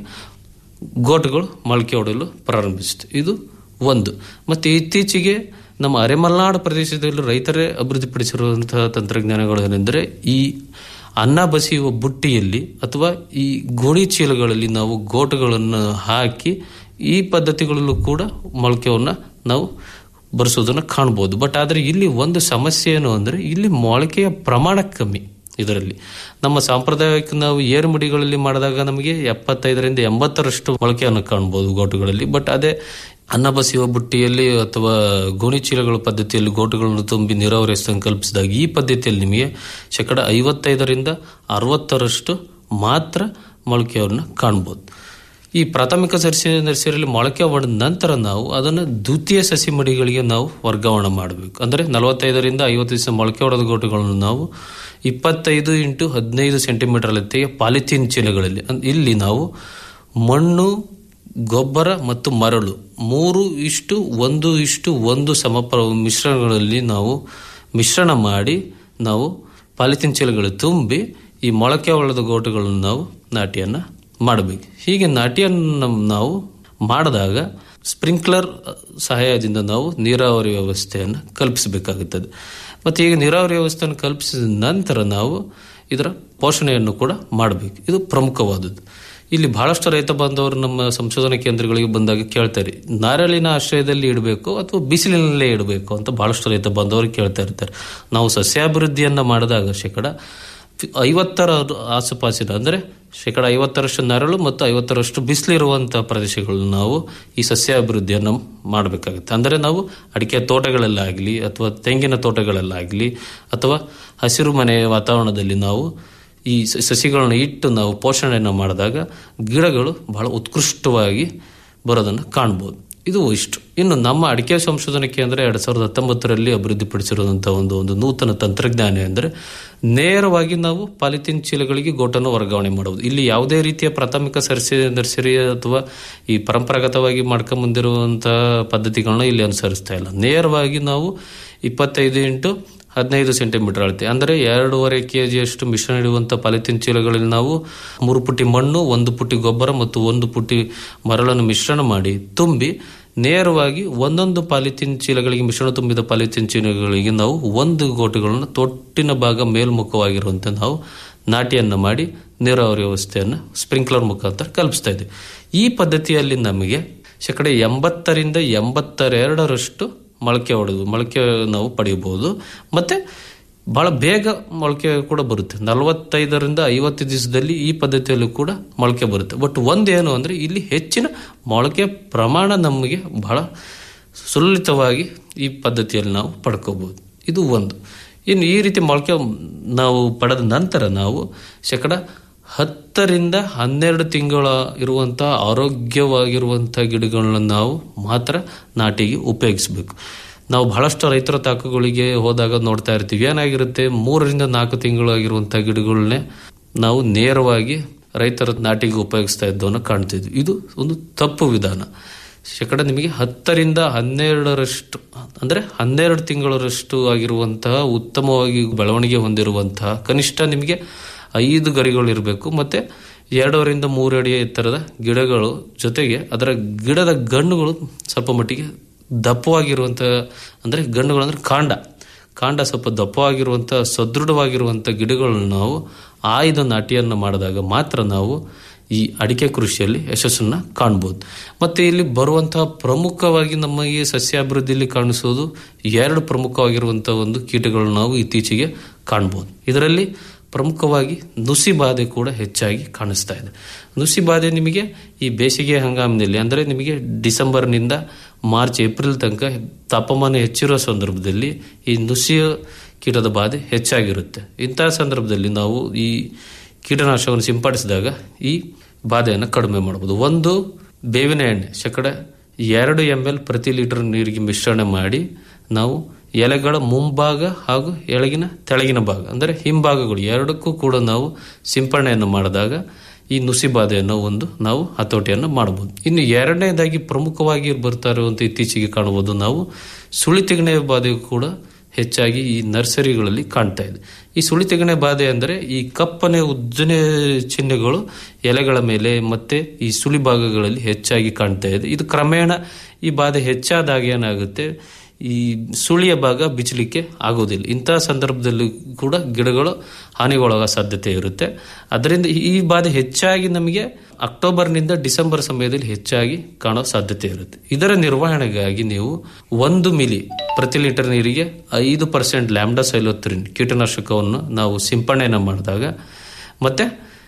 ಗೋಟುಗಳು ಮೊಳಕೆ ಹೊಡೆಯಲು ಪ್ರಾರಂಭಿಸಿತು ಇದು ಒಂದು ಮತ್ತು ಇತ್ತೀಚೆಗೆ ನಮ್ಮ ಅರೆಮಲೆನಾಡು ಪ್ರದೇಶದಲ್ಲಿ ರೈತರೇ ಅಭಿವೃದ್ಧಿಪಡಿಸಿರುವಂತಹ ತಂತ್ರಜ್ಞಾನಗಳೇನೆಂದರೆ ಈ ಅನ್ನ ಬಸಿಯುವ ಬುಟ್ಟಿಯಲ್ಲಿ ಅಥವಾ ಈ ಗೋಣಿ ಚೀಲಗಳಲ್ಲಿ ನಾವು ಗೋಟುಗಳನ್ನು ಹಾಕಿ ಈ ಪದ್ಧತಿಗಳಲ್ಲೂ ಕೂಡ ಮೊಳಕೆಯನ್ನು ನಾವು ಬರೆಸೋದನ್ನು ಕಾಣ್ಬೋದು ಬಟ್ ಆದರೆ ಇಲ್ಲಿ ಒಂದು ಸಮಸ್ಯೆ ಏನು ಅಂದರೆ ಇಲ್ಲಿ ಮೊಳಕೆಯ ಪ್ರಮಾಣ ಕಮ್ಮಿ ಇದರಲ್ಲಿ ನಮ್ಮ ಸಾಂಪ್ರದಾಯಿಕ ನಾವು ಏರುಮಡಿಗಳಲ್ಲಿ ಮಾಡಿದಾಗ ನಮಗೆ ಎಪ್ಪತ್ತೈದರಿಂದ ಎಂಬತ್ತರಷ್ಟು ಮೊಳಕೆಯನ್ನು ಕಾಣ್ಬೋದು ಗೋಟುಗಳಲ್ಲಿ ಬಟ್ ಅದೇ ಅನ್ನ ಬಸಿಯುವ ಬುಟ್ಟಿಯಲ್ಲಿ ಅಥವಾ ಗೋಣಿ ಚೀಲಗಳ ಪದ್ಧತಿಯಲ್ಲಿ ಗೋಟುಗಳನ್ನು ತುಂಬಿ ನೀರಾವರಿ ಕಲ್ಪಿಸಿದಾಗ ಈ ಪದ್ಧತಿಯಲ್ಲಿ ನಿಮಗೆ ಶೇಕಡ ಐವತ್ತೈದರಿಂದ ಅರವತ್ತರಷ್ಟು ಮಾತ್ರ ಮೊಳಕೆಯನ್ನು ಕಾಣ್ಬೋದು ಈ ಪ್ರಾಥಮಿಕ ಸಸಿ ನರ್ಸರಿಯಲ್ಲಿ ಮೊಳಕೆ ಹೊಡೆದ ನಂತರ ನಾವು ಅದನ್ನು ದ್ವಿತೀಯ ಸಸಿ ಮಡಿಗಳಿಗೆ ನಾವು ವರ್ಗಾವಣೆ ಮಾಡಬೇಕು ಅಂದರೆ ನಲವತ್ತೈದರಿಂದ ಐವತ್ತು ದಿವಸ ಮೊಳಕೆ ಹೊಡೆದ ಗೋಟುಗಳನ್ನು ನಾವು ಇಪ್ಪತ್ತೈದು ಇಂಟು ಹದಿನೈದು ಸೆಂಟಿಮೀಟರ್ ಎತ್ತೆಯ ಪಾಲಿಥೀನ್ ಚೀಲಗಳಲ್ಲಿ ಇಲ್ಲಿ ನಾವು ಮಣ್ಣು ಗೊಬ್ಬರ ಮತ್ತು ಮರಳು ಮೂರು ಇಷ್ಟು ಒಂದು ಇಷ್ಟು ಒಂದು ಸಮಪ್ರ ಮಿಶ್ರಣಗಳಲ್ಲಿ ನಾವು ಮಿಶ್ರಣ ಮಾಡಿ ನಾವು ಪಾಲಿಥೀನ್ ಚೀಲಗಳು ತುಂಬಿ ಈ ಮೊಳಕೆ ಹೊಳೆದ ಗೋಟುಗಳನ್ನು ನಾವು ನಾಟಿಯನ್ನು ಮಾಡಬೇಕು ಹೀಗೆ ನಾಟಿಯನ್ನು ನಾವು ಮಾಡಿದಾಗ ಸ್ಪ್ರಿಂಕ್ಲರ್ ಸಹಾಯದಿಂದ ನಾವು ನೀರಾವರಿ ವ್ಯವಸ್ಥೆಯನ್ನು ಕಲ್ಪಿಸಬೇಕಾಗುತ್ತದೆ ಮತ್ತು ಈಗ ನೀರಾವರಿ ವ್ಯವಸ್ಥೆಯನ್ನು ಕಲ್ಪಿಸಿದ ನಂತರ ನಾವು ಇದರ ಪೋಷಣೆಯನ್ನು ಕೂಡ ಮಾಡಬೇಕು ಇದು ಪ್ರಮುಖವಾದದ್ದು ಇಲ್ಲಿ ಬಹಳಷ್ಟು ರೈತ ಬಾಂಧವರು ನಮ್ಮ ಸಂಶೋಧನಾ ಕೇಂದ್ರಗಳಿಗೆ ಬಂದಾಗ ಕೇಳ್ತಾರೆ ನಾರಳಿನ ಆಶ್ರಯದಲ್ಲಿ ಇಡಬೇಕು ಅಥವಾ ಬಿಸಿಲಿನಲ್ಲೇ ಇಡಬೇಕು ಅಂತ ಬಹಳಷ್ಟು ರೈತ ಬಾಂಧವರು ಕೇಳ್ತಾ ಇರ್ತಾರೆ ನಾವು ಸಸ್ಯಾಭಿವೃದ್ಧಿಯನ್ನ ಮಾಡಿದಾಗ ಶೇಕಡ ಐವತ್ತರ ಆಸುಪಾಸಿನ ಅಂದರೆ ಶೇಕಡ ಐವತ್ತರಷ್ಟು ನೆರಳು ಮತ್ತು ಐವತ್ತರಷ್ಟು ಬಿಸಿಲಿರುವಂತಹ ಪ್ರದೇಶಗಳು ನಾವು ಈ ಸಸ್ಯ ಅಭಿವೃದ್ಧಿಯನ್ನು ಮಾಡಬೇಕಾಗುತ್ತೆ ಅಂದರೆ ನಾವು ಅಡಿಕೆ ತೋಟಗಳಲ್ಲಾಗಲಿ ಅಥವಾ ತೆಂಗಿನ ತೋಟಗಳಲ್ಲಾಗಲಿ ಅಥವಾ ಹಸಿರು ಮನೆ ವಾತಾವರಣದಲ್ಲಿ ನಾವು ಈ ಸ- ಸಸಿಗಳನ್ನ ಇಟ್ಟು ನಾವು ಪೋಷಣೆಯನ್ನು ಮಾಡಿದಾಗ ಗಿಡಗಳು ಬಹಳ ಉತ್ಕೃಷ್ಟವಾಗಿ ಬರೋದನ್ನು ಕಾಣ್ಬೋದು ಇದು ಇಷ್ಟು ಇನ್ನು ನಮ್ಮ ಅಡಿಕೆ ಸಂಶೋಧನಾ ಕೇಂದ್ರ ಎರಡ್ ಸಾವಿರದ ಹತ್ತೊಂಬತ್ತರಲ್ಲಿ ಅಭಿವೃದ್ಧಿಪಡಿಸಿರುವಂತಹ ಒಂದು ಒಂದು ನೂತನ ತಂತ್ರಜ್ಞಾನ ಅಂದರೆ ನೇರವಾಗಿ ನಾವು ಪಾಲಿಥೀನ್ ಚೀಲಗಳಿಗೆ ಗೋಟನ್ನು ವರ್ಗಾವಣೆ ಮಾಡುವುದು ಇಲ್ಲಿ ಯಾವುದೇ ರೀತಿಯ ಪ್ರಾಥಮಿಕ ಸರಸಿ ನರ್ಸರಿ ಅಥವಾ ಈ ಪರಂಪರಾಗತವಾಗಿ ಮಾಡ್ಕೊಂಬಂದಿರುವಂತಹ ಪದ್ಧತಿಗಳನ್ನ ಇಲ್ಲಿ ಅನುಸರಿಸ್ತಾ ಇಲ್ಲ ನೇರವಾಗಿ ನಾವು ಇಪ್ಪತ್ತೈದು ಇಂಟು ಹದಿನೈದು ಸೆಂಟಿಮೀಟರ್ ಅಳತೆ ಅಂದರೆ ಎರಡೂವರೆ ಕೆ ಜಿಯಷ್ಟು ಮಿಶ್ರಣ ಇಡುವಂಥ ಪಾಲಿಥೀನ್ ಚೀಲಗಳಲ್ಲಿ ನಾವು ಮೂರು ಪುಟ್ಟಿ ಮಣ್ಣು ಒಂದು ಪುಟ್ಟಿ ಗೊಬ್ಬರ ಮತ್ತು ಒಂದು ಪುಟ್ಟಿ ಮರಳನ್ನು ಮಿಶ್ರಣ ಮಾಡಿ ತುಂಬಿ ನೇರವಾಗಿ ಒಂದೊಂದು ಪಾಲಿಥೀನ್ ಚೀಲಗಳಿಗೆ ಮಿಶ್ರಣ ತುಂಬಿದ ಪಾಲಿಥೀನ್ ಚೀಲಗಳಿಗೆ ನಾವು ಒಂದು ಗೋಟುಗಳನ್ನು ತೊಟ್ಟಿನ ಭಾಗ ಮೇಲ್ಮುಖವಾಗಿರುವಂತೆ ನಾವು ನಾಟಿಯನ್ನು ಮಾಡಿ ನೀರಾವರಿ ವ್ಯವಸ್ಥೆಯನ್ನು ಸ್ಪ್ರಿಂಕ್ಲರ್ ಮುಖಾಂತರ ಕಲ್ಪಿಸ್ತಾ ಇದ್ದೀವಿ ಈ ಪದ್ಧತಿಯಲ್ಲಿ ನಮಗೆ ಶೇಕಡ ಎಂಬತ್ತರಿಂದ ಎಂಬತ್ತೆರಡರಷ್ಟು ಮೊಳಕೆ ಹೊಡೆದು ಮೊಳಕೆ ನಾವು ಪಡೆಯಬಹುದು ಮತ್ತೆ ಬಹಳ ಬೇಗ ಮೊಳಕೆ ಕೂಡ ಬರುತ್ತೆ ನಲವತ್ತೈದರಿಂದ ಐವತ್ತು ದಿವಸದಲ್ಲಿ ಈ ಪದ್ಧತಿಯಲ್ಲೂ ಕೂಡ ಮೊಳಕೆ ಬರುತ್ತೆ ಬಟ್ ಒಂದೇನು ಅಂದ್ರೆ ಇಲ್ಲಿ ಹೆಚ್ಚಿನ ಮೊಳಕೆ ಪ್ರಮಾಣ ನಮಗೆ ಬಹಳ ಸುಲಲಿತವಾಗಿ ಈ ಪದ್ಧತಿಯಲ್ಲಿ ನಾವು ಪಡ್ಕೋಬಹುದು ಇದು ಒಂದು ಇನ್ನು ಈ ರೀತಿ ಮೊಳಕೆ ನಾವು ಪಡೆದ ನಂತರ ನಾವು ಶೇಕಡ ಹತ್ತರಿಂದ ಹನ್ನೆರಡು ತಿಂಗಳ ಇರುವಂತಹ ಆರೋಗ್ಯವಾಗಿರುವಂತಹ ಗಿಡಗಳನ್ನ ನಾವು ಮಾತ್ರ ನಾಟಿಗೆ ಉಪಯೋಗಿಸಬೇಕು ನಾವು ಬಹಳಷ್ಟು ರೈತರ ತಾಕುಗಳಿಗೆ ಹೋದಾಗ ನೋಡ್ತಾ ಇರ್ತೀವಿ ಏನಾಗಿರುತ್ತೆ ಮೂರರಿಂದ ನಾಲ್ಕು ತಿಂಗಳಾಗಿರುವಂತಹ ಗಿಡಗಳನ್ನೇ ನಾವು ನೇರವಾಗಿ ರೈತರ ನಾಟಿಗೆ ಉಪಯೋಗಿಸ್ತಾ ಇದ್ದವನ್ನು ಕಾಣ್ತಿದ್ವಿ ಇದು ಒಂದು ತಪ್ಪು ವಿಧಾನ ಶೇಕಡ ನಿಮಗೆ ಹತ್ತರಿಂದ ಹನ್ನೆರಡರಷ್ಟು ಅಂದ್ರೆ ಹನ್ನೆರಡು ತಿಂಗಳರಷ್ಟು ಆಗಿರುವಂತಹ ಉತ್ತಮವಾಗಿ ಬೆಳವಣಿಗೆ ಹೊಂದಿರುವಂತಹ ಕನಿಷ್ಠ ನಿಮಗೆ ಐದು ಗರಿಗಳು ಇರಬೇಕು ಮತ್ತೆ ಎರಡೂವರಿಂದ ಮೂರು ಅಡಿ ಎತ್ತರದ ಗಿಡಗಳು ಜೊತೆಗೆ ಅದರ ಗಿಡದ ಗಣ್ಣುಗಳು ಸ್ವಲ್ಪ ಮಟ್ಟಿಗೆ ದಪ್ಪವಾಗಿರುವಂಥ ಅಂದರೆ ಗಣ್ಣುಗಳು ಅಂದ್ರೆ ಕಾಂಡ ಕಾಂಡ ಸ್ವಲ್ಪ ದಪ್ಪವಾಗಿರುವಂಥ ಸದೃಢವಾಗಿರುವಂಥ ಗಿಡಗಳನ್ನು ನಾವು ಆಯ್ದ ನಾಟಿಯನ್ನು ಮಾಡಿದಾಗ ಮಾತ್ರ ನಾವು ಈ ಅಡಿಕೆ ಕೃಷಿಯಲ್ಲಿ ಯಶಸ್ಸನ್ನ ಕಾಣ್ಬೋದು ಮತ್ತೆ ಇಲ್ಲಿ ಬರುವಂತಹ ಪ್ರಮುಖವಾಗಿ ನಮಗೆ ಸಸ್ಯಾಭಿವೃದ್ಧಿಯಲ್ಲಿ ಕಾಣಿಸೋದು ಎರಡು ಪ್ರಮುಖವಾಗಿರುವಂತಹ ಒಂದು ಕೀಟಗಳನ್ನು ನಾವು ಇತ್ತೀಚೆಗೆ ಕಾಣ್ಬೋದು ಇದರಲ್ಲಿ ಪ್ರಮುಖವಾಗಿ ನುಸಿ ಬಾಧೆ ಕೂಡ ಹೆಚ್ಚಾಗಿ ಕಾಣಿಸ್ತಾ ಇದೆ ನುಸಿ ಬಾಧೆ ನಿಮಗೆ ಈ ಬೇಸಿಗೆ ಹಂಗಾಮಿನಲ್ಲಿ ಅಂದರೆ ನಿಮಗೆ ಡಿಸೆಂಬರ್ನಿಂದ ಮಾರ್ಚ್ ಏಪ್ರಿಲ್ ತನಕ ತಾಪಮಾನ ಹೆಚ್ಚಿರುವ ಸಂದರ್ಭದಲ್ಲಿ ಈ ನುಸಿಯ ಕೀಟದ ಬಾಧೆ ಹೆಚ್ಚಾಗಿರುತ್ತೆ ಇಂತಹ ಸಂದರ್ಭದಲ್ಲಿ ನಾವು ಈ ಕೀಟನಾಶಕವನ್ನು ಸಿಂಪಡಿಸಿದಾಗ ಈ ಬಾಧೆಯನ್ನು ಕಡಿಮೆ ಮಾಡಬಹುದು ಒಂದು ಬೇವಿನ ಎಣ್ಣೆ ಶೇಕಡ ಎರಡು ಎಂ ಎಲ್ ಪ್ರತಿ ಲೀಟರ್ ನೀರಿಗೆ ಮಿಶ್ರಣ ಮಾಡಿ ನಾವು ಎಲೆಗಳ ಮುಂಭಾಗ ಹಾಗೂ ಎಳಗಿನ ತೆಳಗಿನ ಭಾಗ ಅಂದರೆ ಹಿಂಭಾಗಗಳು ಎರಡಕ್ಕೂ ಕೂಡ ನಾವು ಸಿಂಪರಣೆಯನ್ನು ಮಾಡಿದಾಗ ಈ ನುಸಿ ಬಾಧೆಯನ್ನು ಒಂದು ನಾವು ಹತೋಟಿಯನ್ನು ಮಾಡಬಹುದು ಇನ್ನು ಎರಡನೇದಾಗಿ ಪ್ರಮುಖವಾಗಿ ಬರ್ತಾ ಇರುವಂತ ಇತ್ತೀಚೆಗೆ ಕಾಣಬಹುದು ನಾವು ಸುಳಿತಿಗಣೆ ಬಾಧೆ ಕೂಡ ಹೆಚ್ಚಾಗಿ ಈ ನರ್ಸರಿಗಳಲ್ಲಿ ಕಾಣ್ತಾ ಇದೆ ಈ ಸುಳಿತಿಗಣೆ ಬಾಧೆ ಅಂದರೆ ಈ ಕಪ್ಪನೆ ಉದ್ದನೆ ಚಿಹ್ನೆಗಳು ಎಲೆಗಳ ಮೇಲೆ ಮತ್ತೆ ಈ ಸುಳಿ ಭಾಗಗಳಲ್ಲಿ ಹೆಚ್ಚಾಗಿ ಕಾಣ್ತಾ ಇದೆ ಇದು ಕ್ರಮೇಣ ಈ ಬಾಧೆ ಹೆಚ್ಚಾದಾಗ ಏನಾಗುತ್ತೆ ಈ ಸುಳಿಯ ಭಾಗ ಬಿಚ್ಚಲಿಕ್ಕೆ ಆಗೋದಿಲ್ಲ ಇಂತಹ ಸಂದರ್ಭದಲ್ಲಿ ಕೂಡ ಗಿಡಗಳು ಹಾನಿಗೊಳಗ ಸಾಧ್ಯತೆ ಇರುತ್ತೆ ಅದರಿಂದ ಈ ಬಾಧೆ ಹೆಚ್ಚಾಗಿ ನಮಗೆ ಅಕ್ಟೋಬರ್ನಿಂದ ಡಿಸೆಂಬರ್ ಸಮಯದಲ್ಲಿ ಹೆಚ್ಚಾಗಿ ಕಾಣೋ ಸಾಧ್ಯತೆ ಇರುತ್ತೆ ಇದರ ನಿರ್ವಹಣೆಗಾಗಿ ನೀವು ಒಂದು ಮಿಲಿ ಪ್ರತಿ ಲೀಟರ್ ನೀರಿಗೆ ಐದು ಪರ್ಸೆಂಟ್ ಲ್ಯಾಂಬ್ಡಾ ಸೈಲೋತ್ರಿನ್ ಕೀಟನಾಶಕವನ್ನು ನಾವು ಸಿಂಪರಣೆಯನ್ನು ಮಾಡಿದಾಗ ಮತ್ತೆ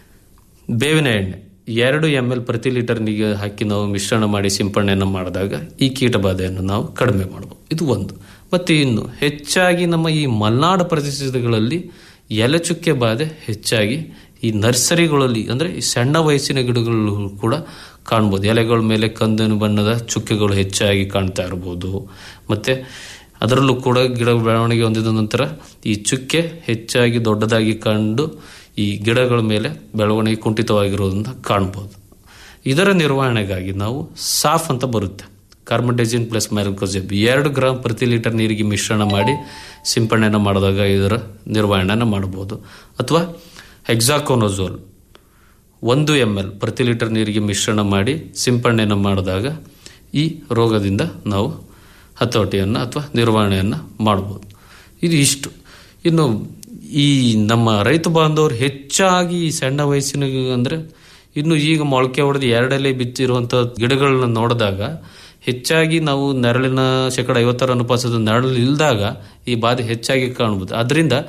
ಬೇವಿನ ಎಣ್ಣೆ ಎರಡು ಎಂ ಎಲ್ ಪ್ರತಿ ಲೀಟರ್ ನೀರಿಗೆ ಹಾಕಿ ನಾವು ಮಿಶ್ರಣ ಮಾಡಿ ಸಿಂಪರಣೆಯನ್ನು ಮಾಡಿದಾಗ ಈ ಕೀಟ ಬಾಧೆಯನ್ನು ನಾವು ಕಡಿಮೆ ಮಾಡಬಹುದು ಇದು ಒಂದು ಮತ್ತೆ ಇನ್ನು ಹೆಚ್ಚಾಗಿ ನಮ್ಮ ಈ ಮಲೆನಾಡು ಪ್ರದೇಶಗಳಲ್ಲಿ ಎಲೆಚುಕ್ಕೆ ಬಾಧೆ ಹೆಚ್ಚಾಗಿ ಈ ನರ್ಸರಿಗಳಲ್ಲಿ ಅಂದ್ರೆ ಈ ಸಣ್ಣ ವಯಸ್ಸಿನ ಗಿಡಗಳು ಕೂಡ ಕಾಣ್ಬೋದು ಎಲೆಗಳ ಮೇಲೆ ಕಂದನು ಬಣ್ಣದ ಚುಕ್ಕೆಗಳು ಹೆಚ್ಚಾಗಿ ಕಾಣ್ತಾ ಇರಬಹುದು ಮತ್ತೆ ಅದರಲ್ಲೂ ಕೂಡ ಗಿಡ ಬೆಳವಣಿಗೆ ಹೊಂದಿದ ನಂತರ ಈ ಚುಕ್ಕೆ ಹೆಚ್ಚಾಗಿ ದೊಡ್ಡದಾಗಿ ಕಂಡು ಈ ಗಿಡಗಳ ಮೇಲೆ ಬೆಳವಣಿಗೆ ಕುಂಠಿತವಾಗಿರೋದನ್ನ ಕಾಣ್ಬೋದು ಇದರ ನಿರ್ವಹಣೆಗಾಗಿ ನಾವು ಸಾಫ್ ಅಂತ ಬರುತ್ತೆ ಕಾರ್ಬನ್ಡೈಜಿನ್ ಪ್ಲಸ್ ಮ್ಯಾಲ್ಕೋಜೆಬ್ ಎರಡು ಗ್ರಾಮ್ ಪ್ರತಿ ಲೀಟರ್ ನೀರಿಗೆ ಮಿಶ್ರಣ ಮಾಡಿ ಸಿಂಪರಣೆಯನ್ನು ಮಾಡಿದಾಗ ಇದರ ನಿರ್ವಹಣೆಯನ್ನು ಮಾಡಬಹುದು ಅಥವಾ ಹೆಕ್ಸಾಕೋನೋಜೋಲ್ ಒಂದು ಎಂ ಎಲ್ ಪ್ರತಿ ಲೀಟರ್ ನೀರಿಗೆ ಮಿಶ್ರಣ ಮಾಡಿ ಸಿಂಪರಣೆಯನ್ನು ಮಾಡಿದಾಗ ಈ ರೋಗದಿಂದ ನಾವು ಹತೋಟಿಯನ್ನು ಅಥವಾ ನಿರ್ವಹಣೆಯನ್ನು ಮಾಡಬಹುದು ಇದು ಇಷ್ಟು ಇನ್ನು ಈ ನಮ್ಮ ರೈತ ಬಾಂಧವರು ಹೆಚ್ಚಾಗಿ ಈ ಸಣ್ಣ ವಯಸ್ಸಿನ ಅಂದ್ರೆ ಇನ್ನು ಈಗ ಮೊಳಕೆ ಹೊಡೆದು ಎರಡೆಲೆ ಬಿತ್ತಿರುವಂತಹ ಗಿಡಗಳನ್ನ ನೋಡಿದಾಗ ಹೆಚ್ಚಾಗಿ ನಾವು ನೆರಳಿನ ಶೇಕಡ ಐವತ್ತರ ಅನುಪಾತದ ನೆರಳು ಇಲ್ದಾಗ ಈ ಬಾಧೆ ಹೆಚ್ಚಾಗಿ ಕಾಣಬಹುದು ಅದರಿಂದ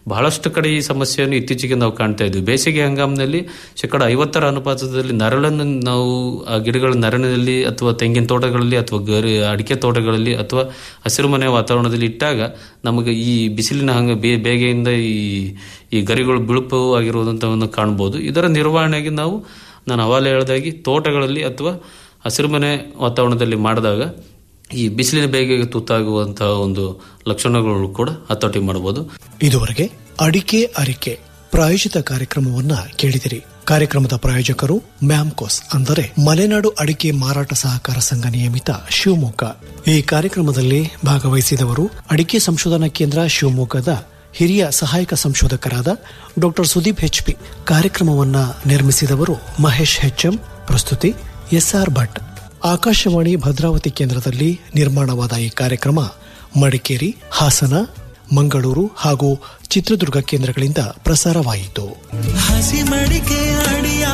ಬಹಳಷ್ಟು ಕಡೆ ಈ ಸಮಸ್ಯೆಯನ್ನು ಇತ್ತೀಚೆಗೆ ನಾವು ಕಾಣ್ತಾ ಇದ್ವಿ ಬೇಸಿಗೆ ಹಂಗಾಮಿನಲ್ಲಿ ಶೇಕಡ ಐವತ್ತರ ಅನುಪಾತದಲ್ಲಿ ನರಳನ್ನು ನಾವು ಆ ಗಿಡಗಳ ನರಳಿನಲ್ಲಿ ಅಥವಾ ತೆಂಗಿನ ತೋಟಗಳಲ್ಲಿ ಅಥವಾ ಗರಿ ಅಡಿಕೆ ತೋಟಗಳಲ್ಲಿ ಅಥವಾ ಹಸಿರುಮನೆ ವಾತಾವರಣದಲ್ಲಿ ಇಟ್ಟಾಗ ನಮಗೆ ಈ ಬಿಸಿಲಿನ ಹಂಗ ಬೇ ಬೇಗೆಯಿಂದ ಈ ಈ ಗರಿಗಳು ಬಿಳುಪು ಆಗಿರುವುದಂತವನ್ನು ಕಾಣ್ಬೋದು ಇದರ ನಿರ್ವಹಣೆಗೆ ನಾವು ನಾನು ಹವಾಲೆ ಹೇಳ್ದಾಗಿ ತೋಟಗಳಲ್ಲಿ ಅಥವಾ ಹಸಿರುಮನೆ ವಾತಾವರಣದಲ್ಲಿ ಮಾಡಿದಾಗ ಈ ಬಿಸಿಲಿನ ಬೇಗೆಗೆ ತುತ್ತಾಗುವಂತಹ ಒಂದು ಲಕ್ಷಣಗಳು ಕೂಡ ಹತೋಟಿ ಮಾಡಬಹುದು ಇದುವರೆಗೆ ಅಡಿಕೆ ಅರಿಕೆ ಪ್ರಾಯೋಜಿತ ಕಾರ್ಯಕ್ರಮವನ್ನ ಕೇಳಿದಿರಿ ಕಾರ್ಯಕ್ರಮದ ಪ್ರಾಯೋಜಕರು ಮ್ಯಾಮ್ಕೋಸ್ ಅಂದರೆ ಮಲೆನಾಡು ಅಡಿಕೆ ಮಾರಾಟ ಸಹಕಾರ ಸಂಘ ನಿಯಮಿತ ಶಿವಮೊಗ್ಗ ಈ ಕಾರ್ಯಕ್ರಮದಲ್ಲಿ ಭಾಗವಹಿಸಿದವರು ಅಡಿಕೆ ಸಂಶೋಧನಾ ಕೇಂದ್ರ ಶಿವಮೊಗ್ಗದ ಹಿರಿಯ ಸಹಾಯಕ ಸಂಶೋಧಕರಾದ ಡಾಕ್ಟರ್ ಸುದೀಪ್ ಹೆಚ್ಪಿ ಕಾರ್ಯಕ್ರಮವನ್ನ ನಿರ್ಮಿಸಿದವರು ಮಹೇಶ್ ಹೆಚ್ಎಂ ಪ್ರಸ್ತುತಿ ಎಸ್ಆರ್ ಭಟ್ ಆಕಾಶವಾಣಿ ಭದ್ರಾವತಿ ಕೇಂದ್ರದಲ್ಲಿ ನಿರ್ಮಾಣವಾದ ಈ ಕಾರ್ಯಕ್ರಮ ಮಡಿಕೇರಿ ಹಾಸನ ಮಂಗಳೂರು ಹಾಗೂ ಚಿತ್ರದುರ್ಗ ಕೇಂದ್ರಗಳಿಂದ ಪ್ರಸಾರವಾಯಿತು ಹಸಿ ಮಡಿಕೆ ಅಡಿಯ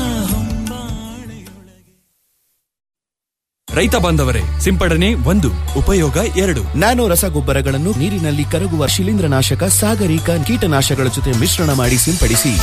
ರೈತ ಬಾಂಧವರೇ ಸಿಂಪಡಣೆ ಒಂದು ಉಪಯೋಗ ಎರಡು ನ್ಯಾನೋ ರಸಗೊಬ್ಬರಗಳನ್ನು ನೀರಿನಲ್ಲಿ ಕರಗುವ ಶಿಲೀಂಧ್ರನಾಶಕ ಸಾಗರಿಕ ಕೀಟನಾಶಕಗಳ ಜೊತೆ ಮಿಶ್ರಣ ಮಾಡಿ ಸಿಂಪಡಿಸಿ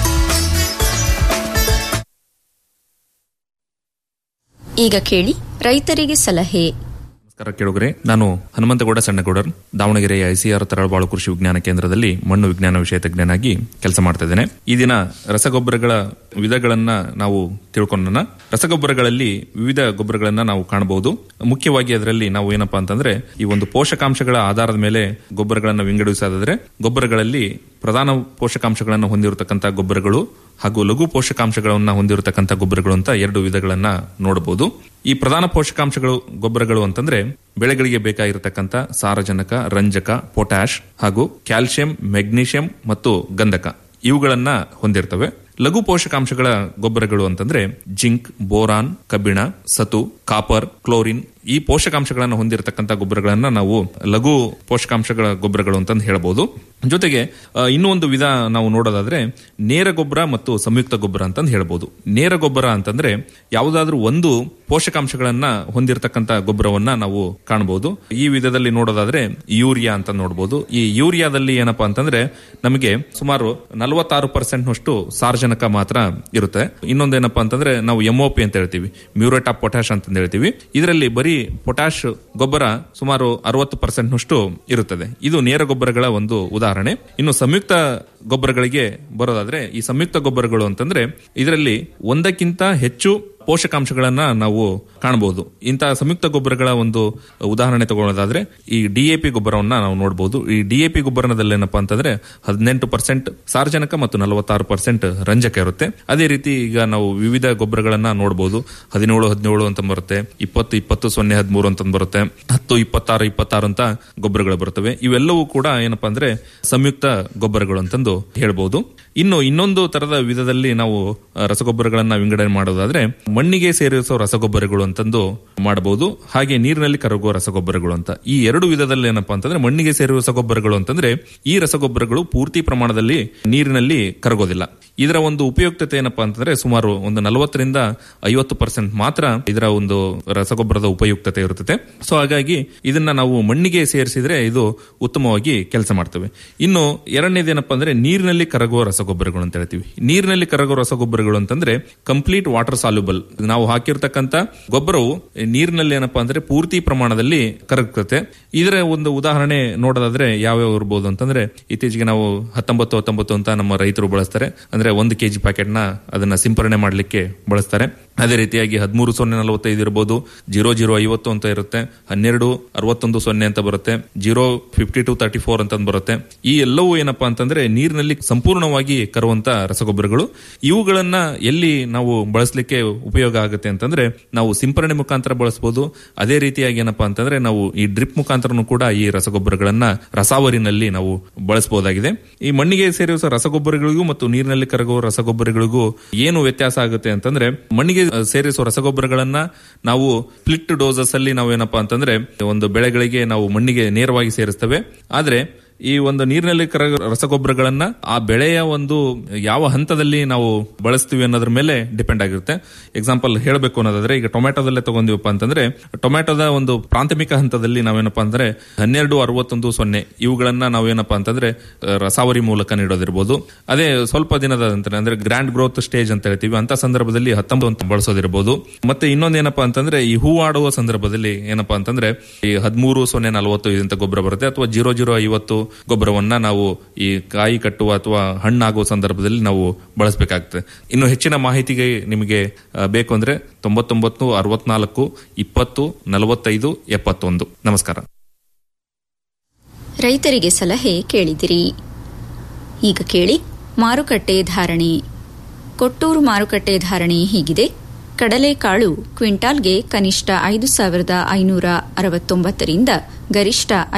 ಈಗ ಕೇಳಿ ರೈತರಿಗೆ ಸಲಹೆ ನಮಸ್ಕಾರ ಕೇಳುಗರೆ ನಾನು ಹನುಮಂತಗೌಡ ಸಣ್ಣಗೌಡರ್ ದಾವಣಗೆರೆಯ ಐಸಿಆರ್ ತರಳಬಾಳು ಕೃಷಿ ವಿಜ್ಞಾನ ಕೇಂದ್ರದಲ್ಲಿ ಮಣ್ಣು ವಿಜ್ಞಾನ ವಿಷಯ ತಜ್ಞನಾಗಿ ಕೆಲಸ ಮಾಡ್ತಾ ಇದ್ದೇನೆ ಈ ದಿನ ರಸಗೊಬ್ಬರಗಳ ವಿಧಗಳನ್ನ ನಾವು ತಿಳ್ಕೊಳ್ಳೋಣ ರಸಗೊಬ್ಬರಗಳಲ್ಲಿ ವಿವಿಧ ಗೊಬ್ಬರಗಳನ್ನ ನಾವು ಕಾಣಬಹುದು ಮುಖ್ಯವಾಗಿ ಅದರಲ್ಲಿ ನಾವು ಏನಪ್ಪಾ ಅಂತಂದ್ರೆ ಈ ಒಂದು ಪೋಷಕಾಂಶಗಳ ಆಧಾರದ ಮೇಲೆ ಗೊಬ್ಬರಗಳನ್ನು ವಿಂಗಡಿಸೋದಾದ್ರೆ ಗೊಬ್ಬರಗಳಲ್ಲಿ ಪ್ರಧಾನ ಪೋಷಕಾಂಶಗಳನ್ನು ಹೊಂದಿರತಕ್ಕಂಥ ಗೊಬ್ಬರಗಳು ಹಾಗೂ ಲಘು ಪೋಷಕಾಂಶಗಳನ್ನ ಹೊಂದಿರತಕ್ಕಂಥ ಗೊಬ್ಬರಗಳು ಅಂತ ಎರಡು ವಿಧಗಳನ್ನ ನೋಡಬಹುದು ಈ ಪ್ರಧಾನ ಪೋಷಕಾಂಶಗಳು ಗೊಬ್ಬರಗಳು ಅಂತಂದ್ರೆ ಬೆಳೆಗಳಿಗೆ ಬೇಕಾಗಿರತಕ್ಕಂಥ ಸಾರಜನಕ ರಂಜಕ ಪೊಟ್ಯಾಶ್ ಹಾಗೂ ಕ್ಯಾಲ್ಸಿಯಂ ಮೆಗ್ನೀಷಿಯಂ ಮತ್ತು ಗಂಧಕ ಇವುಗಳನ್ನ ಹೊಂದಿರ್ತವೆ ಲಘು ಪೋಷಕಾಂಶಗಳ ಗೊಬ್ಬರಗಳು ಅಂತಂದ್ರೆ ಜಿಂಕ್ ಬೋರಾನ್ ಕಬ್ಬಿಣ ಸತು ಕಾಪರ್ ಕ್ಲೋರಿನ್ ಈ ಪೋಷಕಾಂಶಗಳನ್ನು ಹೊಂದಿರತಕ್ಕಂಥ ಗೊಬ್ಬರಗಳನ್ನ ನಾವು ಲಘು ಪೋಷಕಾಂಶಗಳ ಗೊಬ್ಬರಗಳು ಅಂತಂದು ಹೇಳಬಹುದು ಜೊತೆಗೆ ಆ, ಇನ್ನೂ ಒಂದು ವಿಧ ನಾವು ನೋಡೋದಾದ್ರೆ ನೇರ ಗೊಬ್ಬರ ಮತ್ತು ಸಂಯುಕ್ತ ಗೊಬ್ಬರ ಅಂತಂದು ಹೇಳ್ಬೋದು ನೇರ ಗೊಬ್ಬರ ಅಂತಂದ್ರೆ ಯಾವುದಾದ್ರೂ ಒಂದು ಪೋಷಕಾಂಶಗಳನ್ನ ಹೊಂದಿರತಕ್ಕಂಥ ಗೊಬ್ಬರವನ್ನ ನಾವು ಕಾಣಬಹುದು ಈ ವಿಧದಲ್ಲಿ ನೋಡೋದಾದ್ರೆ ಯೂರಿಯಾ ಅಂತ ನೋಡಬಹುದು ಈ ಯೂರಿಯಾದಲ್ಲಿ ಏನಪ್ಪಾ ಅಂತಂದ್ರೆ ನಮಗೆ ಸುಮಾರು ನಲವತ್ತಾರು ಪರ್ಸೆಂಟ್ನಷ್ಟು ಸಾರ್ವಜನಿಕ ಮಾತ್ರ ಇರುತ್ತೆ ಇನ್ನೊಂದೇನಪ್ಪಾ ಅಂತಂದ್ರೆ ನಾವು ಎಂಒಪಿ ಅಂತ ಹೇಳ್ತೀವಿ ಮ್ಯೂರೇಟ್ ಆಫ್ ಪೊಟ್ಯಾಶ್ ಅಂತ ಹೇಳ್ತೀವಿ ಇದರಲ್ಲಿ ಬರೀ ಪೊಟ್ಯಾಶ್ ಗೊಬ್ಬರ ಸುಮಾರು ಅರವತ್ತು ಪರ್ಸೆಂಟ್ನಷ್ಟು ಇರುತ್ತದೆ ಇದು ನೇರ ಗೊಬ್ಬರಗಳ ಒಂದು ಉದಾಹರಣೆ ಇನ್ನು ಸಂಯುಕ್ತ ಗೊಬ್ಬರಗಳಿಗೆ ಬರೋದಾದ್ರೆ ಈ ಸಂಯುಕ್ತ ಗೊಬ್ಬರಗಳು ಅಂತಂದ್ರೆ ಇದರಲ್ಲಿ ಒಂದಕ್ಕಿಂತ ಹೆಚ್ಚು ಪೋಷಕಾಂಶಗಳನ್ನ ನಾವು ಕಾಣಬಹುದು ಇಂತಹ ಸಂಯುಕ್ತ ಗೊಬ್ಬರಗಳ ಒಂದು ಉದಾಹರಣೆ ತಗೊಳ್ಳೋದಾದ್ರೆ ಈ ಡಿಎಪಿ ಗೊಬ್ಬರವನ್ನ ನಾವು ನೋಡಬಹುದು ಈ ಡಿಎಪಿ ಗೊಬ್ಬರದಲ್ಲಿ ಏನಪ್ಪಾ ಅಂತಂದ್ರೆ ಹದಿನೆಂಟು ಪರ್ಸೆಂಟ್ ಸಾರ್ವಜನಿಕ ಮತ್ತು ನಲವತ್ತಾರು ಪರ್ಸೆಂಟ್ ರಂಜಕ ಇರುತ್ತೆ ಅದೇ ರೀತಿ ಈಗ ನಾವು ವಿವಿಧ ಗೊಬ್ಬರಗಳನ್ನ ನೋಡಬಹುದು ಹದಿನೇಳು ಹದಿನೇಳು ಅಂತ ಬರುತ್ತೆ ಇಪ್ಪತ್ತು ಇಪ್ಪತ್ತು ಸೊನ್ನೆ ಹದಿಮೂರು ಅಂತ ಬರುತ್ತೆ ಹತ್ತು ಇಪ್ಪತ್ತಾರು ಇಪ್ಪತ್ತಾರು ಅಂತ ಗೊಬ್ಬರಗಳು ಬರುತ್ತವೆ ಇವೆಲ್ಲವೂ ಕೂಡ ಏನಪ್ಪಾ ಅಂದ್ರೆ ಸಂಯುಕ್ತ ಗೊಬ್ಬರಗಳು ಅಂತಂದು ಹೇಳ್ಬಹುದು ಇನ್ನು ಇನ್ನೊಂದು ತರದ ವಿಧದಲ್ಲಿ ನಾವು ಆ, ರಸಗೊಬ್ಬರಗಳನ್ನ ವಿಂಗಡಣೆ ಮಾಡೋದಾದ್ರೆ ಮಣ್ಣಿಗೆ ಸೇರಿಸೋ ರಸಗೊಬ್ಬರಗಳು ಅಂತಂದು ಮಾಡಬಹುದು ಹಾಗೆ ನೀರಿನಲ್ಲಿ ಕರಗುವ ರಸಗೊಬ್ಬರಗಳು ಅಂತ ಈ ಎರಡು ವಿಧದಲ್ಲಿ ಏನಪ್ಪಾ ಅಂತಂದ್ರೆ ಮಣ್ಣಿಗೆ ಸೇರುವ ರಸಗೊಬ್ಬರಗಳು ಅಂತಂದ್ರೆ ಈ ರಸಗೊಬ್ಬರಗಳು ಪೂರ್ತಿ ಪ್ರಮಾಣದಲ್ಲಿ ನೀರಿನಲ್ಲಿ ಕರಗೋದಿಲ್ಲ ಇದರ ಒಂದು ಉಪಯುಕ್ತತೆ ಏನಪ್ಪಾ ಅಂತಂದ್ರೆ ಸುಮಾರು ಒಂದು ನಲವತ್ತರಿಂದ ಐವತ್ತು ಪರ್ಸೆಂಟ್ ಮಾತ್ರ ಇದರ ಒಂದು ರಸಗೊಬ್ಬರದ ಉಪಯುಕ್ತತೆ ಇರುತ್ತದೆ ಸೊ ಹಾಗಾಗಿ ಇದನ್ನ ನಾವು ಮಣ್ಣಿಗೆ ಸೇರಿಸಿದ್ರೆ ಇದು ಉತ್ತಮವಾಗಿ ಕೆಲಸ ಮಾಡ್ತವೆ ಇನ್ನು ಎರಡನೇದೇನಪ್ಪ ಅಂದ್ರೆ ನೀರಿನಲ್ಲಿ ಕರಗುವ ರಸಗೊಬ್ಬರಗಳು ಅಂತ ಹೇಳ್ತೀವಿ ನೀರಿನಲ್ಲಿ ಕರಗುವ ರಸಗೊಬ್ಬರಗಳು ಅಂತಂದ್ರೆ ಕಂಪ್ಲೀಟ್ ವಾಟರ್ ಸಾಲ್ಯುಬಲ್ ನಾವು ಹಾಕಿರ್ತಕ್ಕಂಥ ಗೊಬ್ಬರವು ನೀರಿನಲ್ಲಿ ಏನಪ್ಪಾ ಅಂದ್ರೆ ಪೂರ್ತಿ ಪ್ರಮಾಣದಲ್ಲಿ ಕರಗುತ್ತದೆ ಇದರ ಒಂದು ಉದಾಹರಣೆ ನೋಡೋದಾದ್ರೆ ಯಾವ್ಯಾವ ಇರ್ಬೋದು ಅಂತಂದ್ರೆ ಇತ್ತೀಚೆಗೆ ನಾವು ಹತ್ತೊಂಬತ್ತು ಹತ್ತೊಂಬತ್ತು ಅಂತ ನಮ್ಮ ರೈತರು ಬಳಸ್ತಾರೆ ಅಂದ್ರೆ ಒಂದು ಕೆಜಿ ಪ್ಯಾಕೆಟ್ ನ ಅದನ್ನ ಸಿಂಪರಣೆ ಮಾಡಲಿಕ್ಕೆ ಬಳಸ್ತಾರೆ ಅದೇ ರೀತಿಯಾಗಿ ಹದಿಮೂರು ಸೊನ್ನೆ ನಲವತ್ತೈದು ಇರಬಹುದು ಜೀರೋ ಜೀರೋ ಐವತ್ತು ಅಂತ ಇರುತ್ತೆ ಹನ್ನೆರಡು ಅರವತ್ತೊಂದು ಸೊನ್ನೆ ಅಂತ ಬರುತ್ತೆ zero fifty two thirty four ಅಂತ ಬರುತ್ತೆ ಈ ಎಲ್ಲವೂ ಏನಪ್ಪಾ ಅಂತಂದ್ರೆ ನೀರಿನಲ್ಲಿ ಸಂಪೂರ್ಣವಾಗಿ ಕರುವಂತ ರಸಗೊಬ್ಬರಗಳು ಇವುಗಳನ್ನ ಎಲ್ಲಿ ನಾವು ಬಳಸಲಿಕ್ಕೆ ಉಪಯೋಗ ಆಗುತ್ತೆ ಅಂತಂದ್ರೆ ನಾವು ಸಿಂಪರಣೆ ಮುಖಾಂತರ ಬಳಸಬಹುದು ಅದೇ ರೀತಿಯಾಗಿ ಏನಪ್ಪಾ ಅಂತಂದ್ರೆ ನಾವು ಈ ಡ್ರಿಪ್ ಮುಖಾಂತರನು ಕೂಡ ಈ ರಸಗೊಬ್ಬರಗಳನ್ನ ರಸಾವರಿನಲ್ಲಿ ನಾವು ಬಳಸಬಹುದಾಗಿದೆ ಈ ಮಣ್ಣಿಗೆ ಸೇರಿಸುವ ರಸಗೊಬ್ಬರಗಳಿಗೂ ಮತ್ತು ನೀರಿನಲ್ಲಿ ಕರಗುವ ರಸಗೊಬ್ಬರಗಳಿಗೂ ಏನು ವ್ಯತ್ಯಾಸ ಆಗುತ್ತೆ ಅಂತಂದ್ರೆ ಮಣ್ಣಿಗೆ ಅಹ್, ಸೇರಿಸುವ ರಸಗೊಬ್ಬರಗಳನ್ನ ನಾವು ಸ್ಪ್ಲಿಟ್ ಡೋಸಸ್ ಅಲ್ಲಿ ನಾವು ಏನಪ್ಪಾ ಅಂತಂದ್ರೆ ಒಂದು ಬೆಳೆಗಳಿಗೆ ನಾವು ಮಣ್ಣಿಗೆ ನೇರವಾಗಿ ಸೇರಿಸ್ತೇವೆ ಆದ್ರೆ ಈ ಒಂದು ನೀರಿನಲ್ಲಿ ಕರಗ ರಸಗೊಬ್ಬರಗಳನ್ನ ಆ ಬೆಳೆಯ ಒಂದು ಯಾವ ಹಂತದಲ್ಲಿ ನಾವು ಬಳಸ್ತೀವಿ ಅನ್ನೋದ್ರ ಮೇಲೆ ಡಿಪೆಂಡ್ ಆಗಿರುತ್ತೆ ಎಕ್ಸಾಂಪಲ್ ಹೇಳಬೇಕು ಅನ್ನೋದಾದ್ರೆ ಈಗ ಟೊಮ್ಯಾಟೋದಲ್ಲೇ ತಗೊಂಡಿವಪ್ಪ ಅಂತಂದ್ರೆ ಟೊಮ್ಯಾಟೋದ ಒಂದು ಪ್ರಾಥಮಿಕ ಹಂತದಲ್ಲಿ ನಾವೇನಪ್ಪಾ ಅಂದ್ರೆ ಹನ್ನೆರಡು ಅರವತ್ತೊಂದು ಸೊನ್ನೆ ಇವುಗಳನ್ನ ನಾವೇನಪ್ಪಾ ಅಂತಂದ್ರೆ ಆ, ರಸಾವರಿ ಮೂಲಕ ನೀಡೋದಿರ್ಬೋದು ಅದೇ ಸ್ವಲ್ಪ ದಿನದ ನಂತರ ಅಂದ್ರೆ ಗ್ರ್ಯಾಂಡ್ ಗ್ರೋತ್ ಸ್ಟೇಜ್ ಅಂತ ಹೇಳ್ತೀವಿ ಅಂತ ಸಂದರ್ಭದಲ್ಲಿ ಹತ್ತೊಂಬತ್ತು ಅಂತ ಬಳಸೋದಿರ್ಬೋದು ಮತ್ತೆ ಇನ್ನೊಂದೇನಪ್ಪಾ ಅಂತಂದ್ರೆ ಈ ಹೂ ಆಡುವ ಸಂದರ್ಭದಲ್ಲಿ ಏನಪ್ಪಾ ಅಂತಂದ್ರೆ ಈ ಹದಿಮೂರು ಸೊನ್ನೆ ನಲವತ್ತು ಇಂತ ಗೊಬ್ಬರ ಬರುತ್ತೆ ಅಥವಾ ಜೀರೋ ಜೀರೋ ಐವತ್ತು ಗೊಬ್ಬರವನ್ನ ನಾವು ಈ ಕಾಯಿ ಕಟ್ಟುವ ಅಥವಾ ಹಣ್ಣಾಗುವ ಸಂದರ್ಭದಲ್ಲಿ ನಾವು ಬಳಸಬೇಕಾಗ್ತದೆ ಇನ್ನು ಹೆಚ್ಚಿನ ಮಾಹಿತಿಗೆ ನಿಮಗೆ ಆ, ಬೇಕು ಅಂದ್ರೆ ತೊಂಬತ್ತೊಂಬತ್ತು ಅರವತ್ನಾಲ್ಕು ಇಪ್ಪತ್ತು ನಲವತ್ತೈದು ಎಪ್ಪತ್ತೊಂದು ನಮಸ್ಕಾರ ರೈತರಿಗೆ ಸಲಹೆ ಕೇಳಿದಿರಿ ಈಗ ಕೇಳಿ ಮಾರುಕಟ್ಟೆ ಧಾರಣೆ ಕೊಟ್ಟೂರು ಮಾರುಕಟ್ಟೆ ಧಾರಣೆ ಹೀಗಿದೆ ಕಡಲೆಕಾಳು ಕ್ವಿಂಟಾಲ್ಗೆ ಕನಿಷ್ಠ ಐದು ಸಾವಿರದ ಐನೂರ ಅರವತ್ತೊಂಬತ್ತರಿಂದ ಗರಿಷ್ಠ